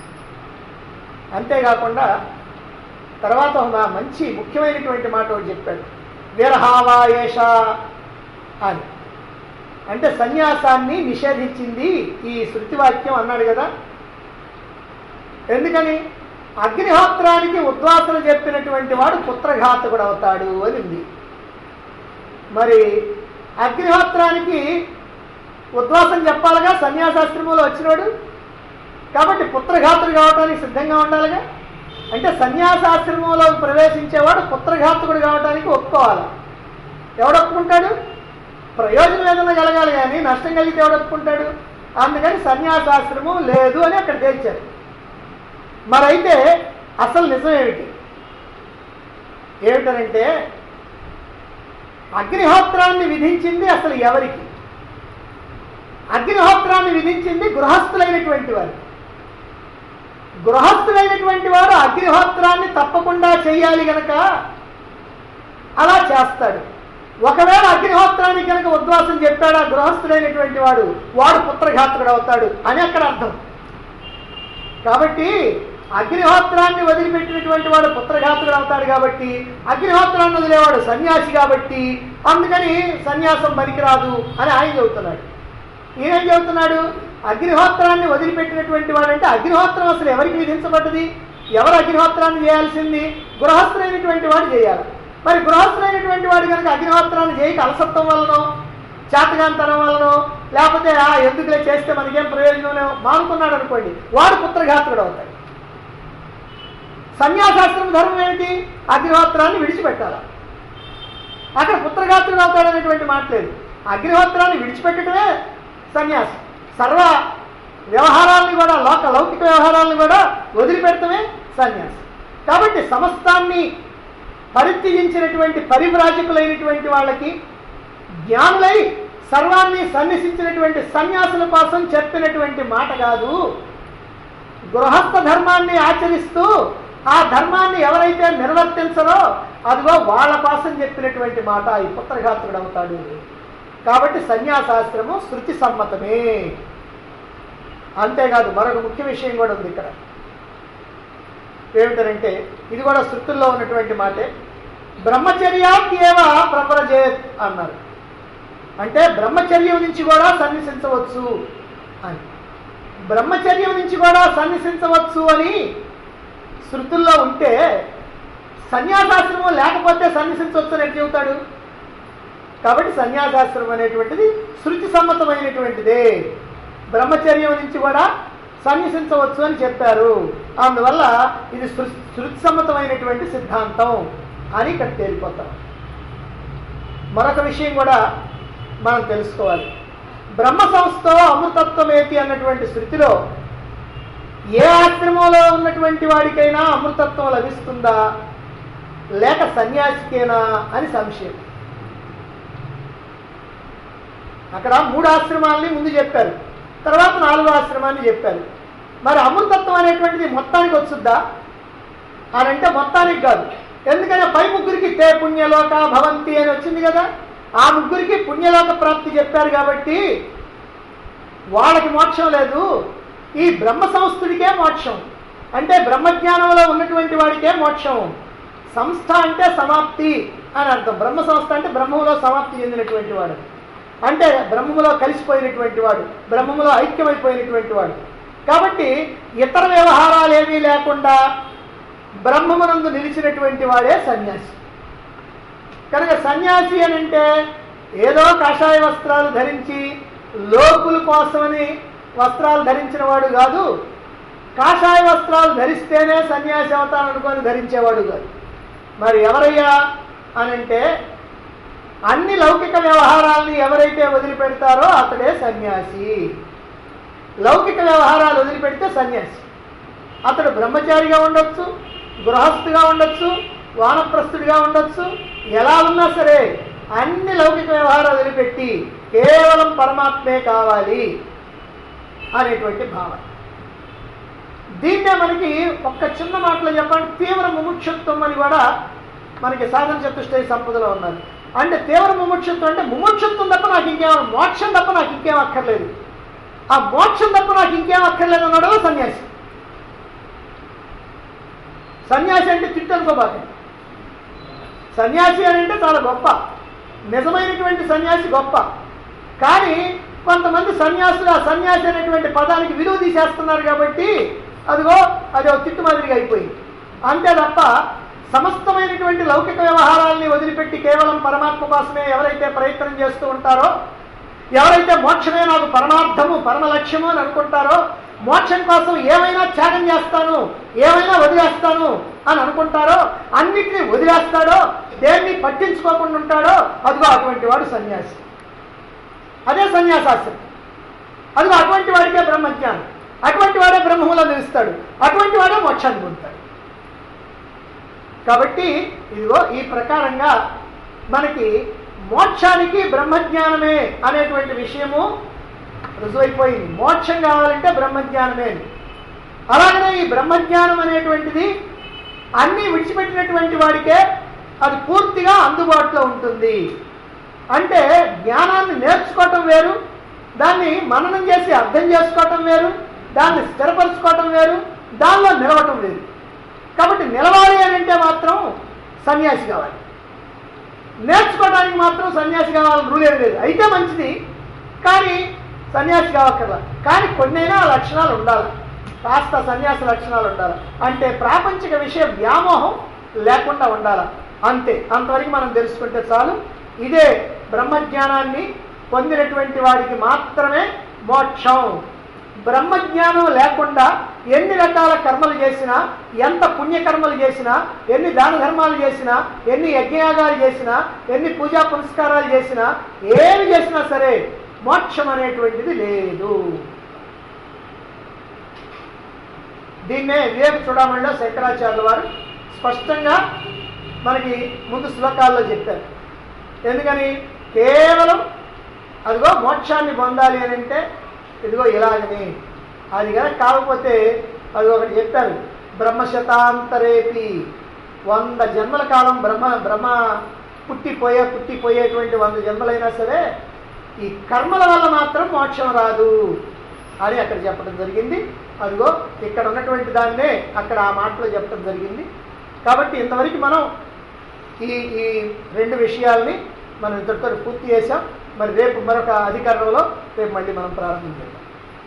అంతేకాకుండా తర్వాత ఒక మంచి ముఖ్యమైనటువంటి మాట ఒకటి చెప్పాడు విరహావాయేష అని అంటే సన్యాసాన్ని నిషేధించింది ఈ శృతివాక్యం అన్నాడు కదా ఎందుకని అగ్నిహోత్రానికి ఉద్వాసన చెప్పినటువంటి వాడు పుత్రఘాతకుడు అవుతాడు అని ఉంది మరి అగ్నిహోత్రానికి ఉద్వాసం చెప్పాలిగా సన్యాసాశ్రమంలో వచ్చినాడు కాబట్టి పుత్రఘాతుడు కావడానికి సిద్ధంగా ఉండాలిగా అంటే సన్యాసాశ్రమంలో ప్రవేశించేవాడు పుత్రఘాతకుడు కావడానికి ఒప్పుకోవాలి ఎవడు ఒప్పుకుంటాడు ప్రయోజనం ఏదైనా కలగాలి కానీ నష్టం కలిగితే ఎవడు ఒప్పుకుంటాడు అందుకని సన్యాసాశ్రమం లేదు అని అక్కడ తేల్చారు మరైతే అసలు నిజం ఏమిటి ఏమిటనంటే అగ్నిహోత్రాన్ని విధించింది అసలు ఎవరికి అగ్నిహోత్రాన్ని విధించింది గృహస్థులైనటువంటి వారు గృహస్థులైనటువంటి వారు అగ్నిహోత్రాన్ని తప్పకుండా చేయాలి గనక అలా చేస్తాడు ఒకవేళ అగ్నిహోత్రానికి కనుక ఉద్వాసం చెప్పాడు ఆ గృహస్థుడైనటువంటి వాడు వాడు పుత్రఘాతకుడు అవుతాడు అని అక్కడ అర్థం కాబట్టి అగ్నిహోత్రాన్ని వదిలిపెట్టినటువంటి వాడు పుత్రఘాతుడు అవుతాడు కాబట్టి అగ్నిహోత్రాన్ని వదిలేవాడు సన్యాసి కాబట్టి అందుకని సన్యాసం పనికిరాదు అని ఆయన చెబుతున్నాడు ఈయనేం చెబుతున్నాడు అగ్నిహోత్రాన్ని వదిలిపెట్టినటువంటి వాడు అంటే అగ్నిహోత్రం అసలు ఎవరికి విధించబడ్డది ఎవరు అగ్నిహోత్రాన్ని చేయాల్సింది గృహస్థులైనటువంటి వాడు చేయాలి మరి గృహస్థులైనటువంటి వాడు కనుక అగ్నిహోత్రాన్ని చేయక అలసత్వం వలనో చేతగాంతనం వలనో లేకపోతే ఆ ఎందుకులే చేస్తే మనకేం ప్రయోజనం మానుకున్నాడు అనుకోండి వాడు పుత్రఘాతుడు అవుతాడు సన్యాసాస్త్రం ధర్మం ఏమిటి అగ్నిహోత్రాన్ని విడిచిపెట్టాలి అక్కడ పుత్రఘాతుడు అవుతాడు అనేటువంటి మాట లేదు అగ్నిహోత్రాన్ని విడిచిపెట్టడమే సన్యాసం సర్వ వ్యవహారాలను కూడా లోక లౌకిక వ్యవహారాలను కూడా వదిలిపెడటమే సన్యాసం కాబట్టి సమస్తాన్ని పరిత్యజించినటువంటి పరివ్రాజకులైనటువంటి వాళ్ళకి జ్ఞానులై సర్వాన్ని సన్యసించినటువంటి సన్యాసుల కోసం చెప్పినటువంటి మాట కాదు గృహస్థ ధర్మాన్ని ఆచరిస్తూ ఆ ధర్మాన్ని ఎవరైతే నిర్వర్తించరో అదిగో వాళ్ళ కోసం చెప్పినటువంటి మాట ఈ పుత్రఘాతుడు అవుతాడు కాబట్టి సన్యాసాశ్రమం శృతి సమ్మతమే అంతేకాదు మరొక ముఖ్య విషయం కూడా ఉంది ఇక్కడ ఏమిటంటే ఇది కూడా శృతుల్లో ఉన్నటువంటి మాటే బ్రహ్మచర్యాత్యేవ ప్రపరజేత్ అన్నారు అంటే బ్రహ్మచర్యం నుంచి కూడా సన్నిసించవచ్చు అని బ్రహ్మచర్యం నుంచి కూడా సన్నిసించవచ్చు అని శృతుల్లో ఉంటే సన్యాసాశ్రమం లేకపోతే సన్నిసించవచ్చు అని ఎట్లా చెబుతాడు కాబట్టి సన్యాసాశ్రమం అనేటువంటిది శృతి సమ్మతమైనటువంటిదే బ్రహ్మచర్యం నుంచి కూడా సన్యసించవచ్చు అని చెప్పారు అందువల్ల ఇది శృ- శృతి సమ్మతమైనటువంటి సిద్ధాంతం అని ఇక్కడ తేలిపోతాం మరొక విషయం కూడా మనం తెలుసుకోవాలి బ్రహ్మ సంస్థ అమృతత్వమేతి అన్నటువంటి శృతిలో ఏ ఆశ్రమంలో ఉన్నటువంటి వాడికైనా అమృతత్వం లభిస్తుందా లేక సన్యాసికేనా అని సంశయం అక్కడ మూడు ఆశ్రమాలని ముందు చెప్పారు తర్వాత నాలుగో ఆశ్రమాన్ని చెప్పారు మరి అమృతత్వం అనేటువంటిది మొత్తానికి వచ్చుద్దా అని అంటే మొత్తానికి కాదు ఎందుకంటే పై ముగ్గురికి తే పుణ్యలోక భవంతి అని వచ్చింది కదా ఆ ముగ్గురికి పుణ్యలోక ప్రాప్తి చెప్పారు కాబట్టి వాళ్ళకి మోక్షం లేదు ఈ బ్రహ్మ సంస్థుడికే మోక్షం అంటే బ్రహ్మజ్ఞానంలో ఉన్నటువంటి వాడికే మోక్షం సంస్థ అంటే సమాప్తి అని అర్థం బ్రహ్మ సంస్థ అంటే బ్రహ్మంలో సమాప్తి చెందినటువంటి వాడు అంటే బ్రహ్మములో కలిసిపోయినటువంటి వాడు బ్రహ్మములో ఐక్యమైపోయినటువంటి వాడు కాబట్టి ఇతర వ్యవహారాలు ఏమీ లేకుండా బ్రహ్మమునందు నిలిచినటువంటి వాడే సన్యాసి కనుక సన్యాసి అని అంటే ఏదో కాషాయ వస్త్రాలు ధరించి లోకుల కోసమని వస్త్రాలు ధరించిన వాడు కాదు కాషాయ వస్త్రాలు ధరిస్తేనే సన్యాసి అవుతాననుకొని ధరించేవాడు కాదు మరి ఎవరయ్యా అని అంటే అన్ని లౌకిక వ్యవహారాలని ఎవరైతే వదిలిపెడతారో అతడే సన్యాసి లౌకిక వ్యవహారాలు వదిలిపెడితే సన్యాసి అతడు బ్రహ్మచారిగా ఉండొచ్చు గృహస్థుగా ఉండొచ్చు వానప్రస్థుడిగా ఉండొచ్చు ఎలా ఉన్నా సరే అన్ని లౌకిక వ్యవహారాలు వదిలిపెట్టి కేవలం పరమాత్మే కావాలి అనేటువంటి భావన దీన్నే మనకి ఒక్క చిన్న మాటలో చెప్పండి తీవ్ర ముముక్షత్వం అని కూడా మనకి సాధన చతుష్టయ సంపదలో ఉన్నది అంటే తీవ్ర ముముక్షత్వం అంటే ముముక్షత్వం తప్ప నాకు ఇంకేం మోక్షం తప్ప నాకు ఇంకేం అక్కర్లేదు ఆ మోక్షం తప్ప నాకు ఇంకేం అక్కర్లేదు అన్నాడు సన్యాసి సన్యాసి అంటే తిట్టనుకోబాకండి సన్యాసి అని అంటే చాలా గొప్ప నిజమైనటువంటి సన్యాసి గొప్ప కానీ కొంతమంది సన్యాసులు ఆ సన్యాసి అనేటువంటి పదానికి విలువ తీసేస్తున్నారు కాబట్టి అదిగో అది ఒక తిట్టు మాదిరిగా అయిపోయింది అంతే తప్ప సమస్తమైనటువంటి లౌకిక వ్యవహారాల్ని వదిలిపెట్టి కేవలం పరమాత్మ కోసమే ఎవరైతే ప్రయత్నం చేస్తూ ఉంటారో ఎవరైతే మోక్షమే నాకు పరమార్థము పరమ లక్ష్యము అని అనుకుంటారో మోక్షం కోసం ఏమైనా త్యాగం చేస్తాను ఏమైనా వదిలేస్తాను అని అనుకుంటారో అన్నిటినీ వదిలేస్తాడో దేన్ని పట్టించుకోకుండా ఉంటాడో అదిగో అటువంటి వాడు సన్యాసి అదే సన్యాసాస్త్రం అదిగో అటువంటి వాడికే బ్రహ్మజ్ఞానం అటువంటి వాడే బ్రహ్మములో నిలుస్తాడు అటువంటి వాడే మోక్షాన్ని పొందుతాడు కాబట్టి ఇదిగో ఈ ప్రకారంగా మనకి మోక్షానికి బ్రహ్మజ్ఞానమే అనేటువంటి విషయము రుజువైపోయింది మోక్షం కావాలంటే బ్రహ్మజ్ఞానమే అని. అలాగనే ఈ బ్రహ్మజ్ఞానం అనేటువంటిది అన్నీ విడిచిపెట్టినటువంటి వాడికే అది పూర్తిగా అందుబాటులో ఉంటుంది అంటే జ్ఞానాన్ని నేర్చుకోవటం వేరు దాన్ని మననం చేసి అర్థం చేసుకోవటం వేరు దాన్ని స్థిరపరచుకోవటం వేరు దానిలో నిలవటం వేరు కాబట్టి నిలవాలి అని అంటే మాత్రం సన్యాసి కావాలి నేర్చుకోవడానికి మాత్రం సన్యాసి కావాలని రూల్ ఏం లేదు అయితే మంచిది కానీ సన్యాసి కావక్కర్లా కానీ కొన్నైనా ఆ లక్షణాలు ఉండాలి కాస్త సన్యాస లక్షణాలు ఉండాలి అంటే ప్రాపంచిక విషయ వ్యామోహం లేకుండా ఉండాలి అంతే అంతవరకు మనం తెలుసుకుంటే చాలు ఇదే బ్రహ్మజ్ఞానాన్ని పొందినటువంటి వాడికి మాత్రమే మోక్షం బ్రహ్మజ్ఞానం లేకుండా ఎన్ని రకాల కర్మలు చేసినా ఎంత పుణ్యకర్మలు చేసినా ఎన్ని దాన ధర్మాలు చేసినా ఎన్ని యజ్ఞయాగాలు చేసినా ఎన్ని పూజా పురస్కారాలు చేసినా ఏమి చేసినా సరే మోక్షం అనేటువంటిది లేదు దీన్నే వివేక చూడమణిలో శంకరాచార్యుల వారు స్పష్టంగా మనకి ముందు శ్లోకాల్లో చెప్పారు ఎందుకని కేవలం అదిగో మోక్షాన్ని పొందాలి అని అంటే ఇదిగో ఇలాగని అది కనుక కాకపోతే అది ఒకటి చెప్పారు బ్రహ్మశతాంతరేపి వంద జన్మల కాలం బ్రహ్మ బ్రహ్మ పుట్టిపోయే పుట్టిపోయేటువంటి వంద జన్మలైనా సరే ఈ కర్మల వల్ల మాత్రం మోక్షం రాదు అని అక్కడ చెప్పడం జరిగింది అదిగో ఇక్కడ ఉన్నటువంటి దాన్నే అక్కడ ఆ మాటలో చెప్పడం జరిగింది కాబట్టి ఇంతవరకు మనం ఈ ఈ రెండు విషయాల్ని మనం ఇంతటితో పూర్తి చేసాం మరి రేపు మరొక అధికారంలో రేపు మళ్ళీ మనం ప్రారంభించాం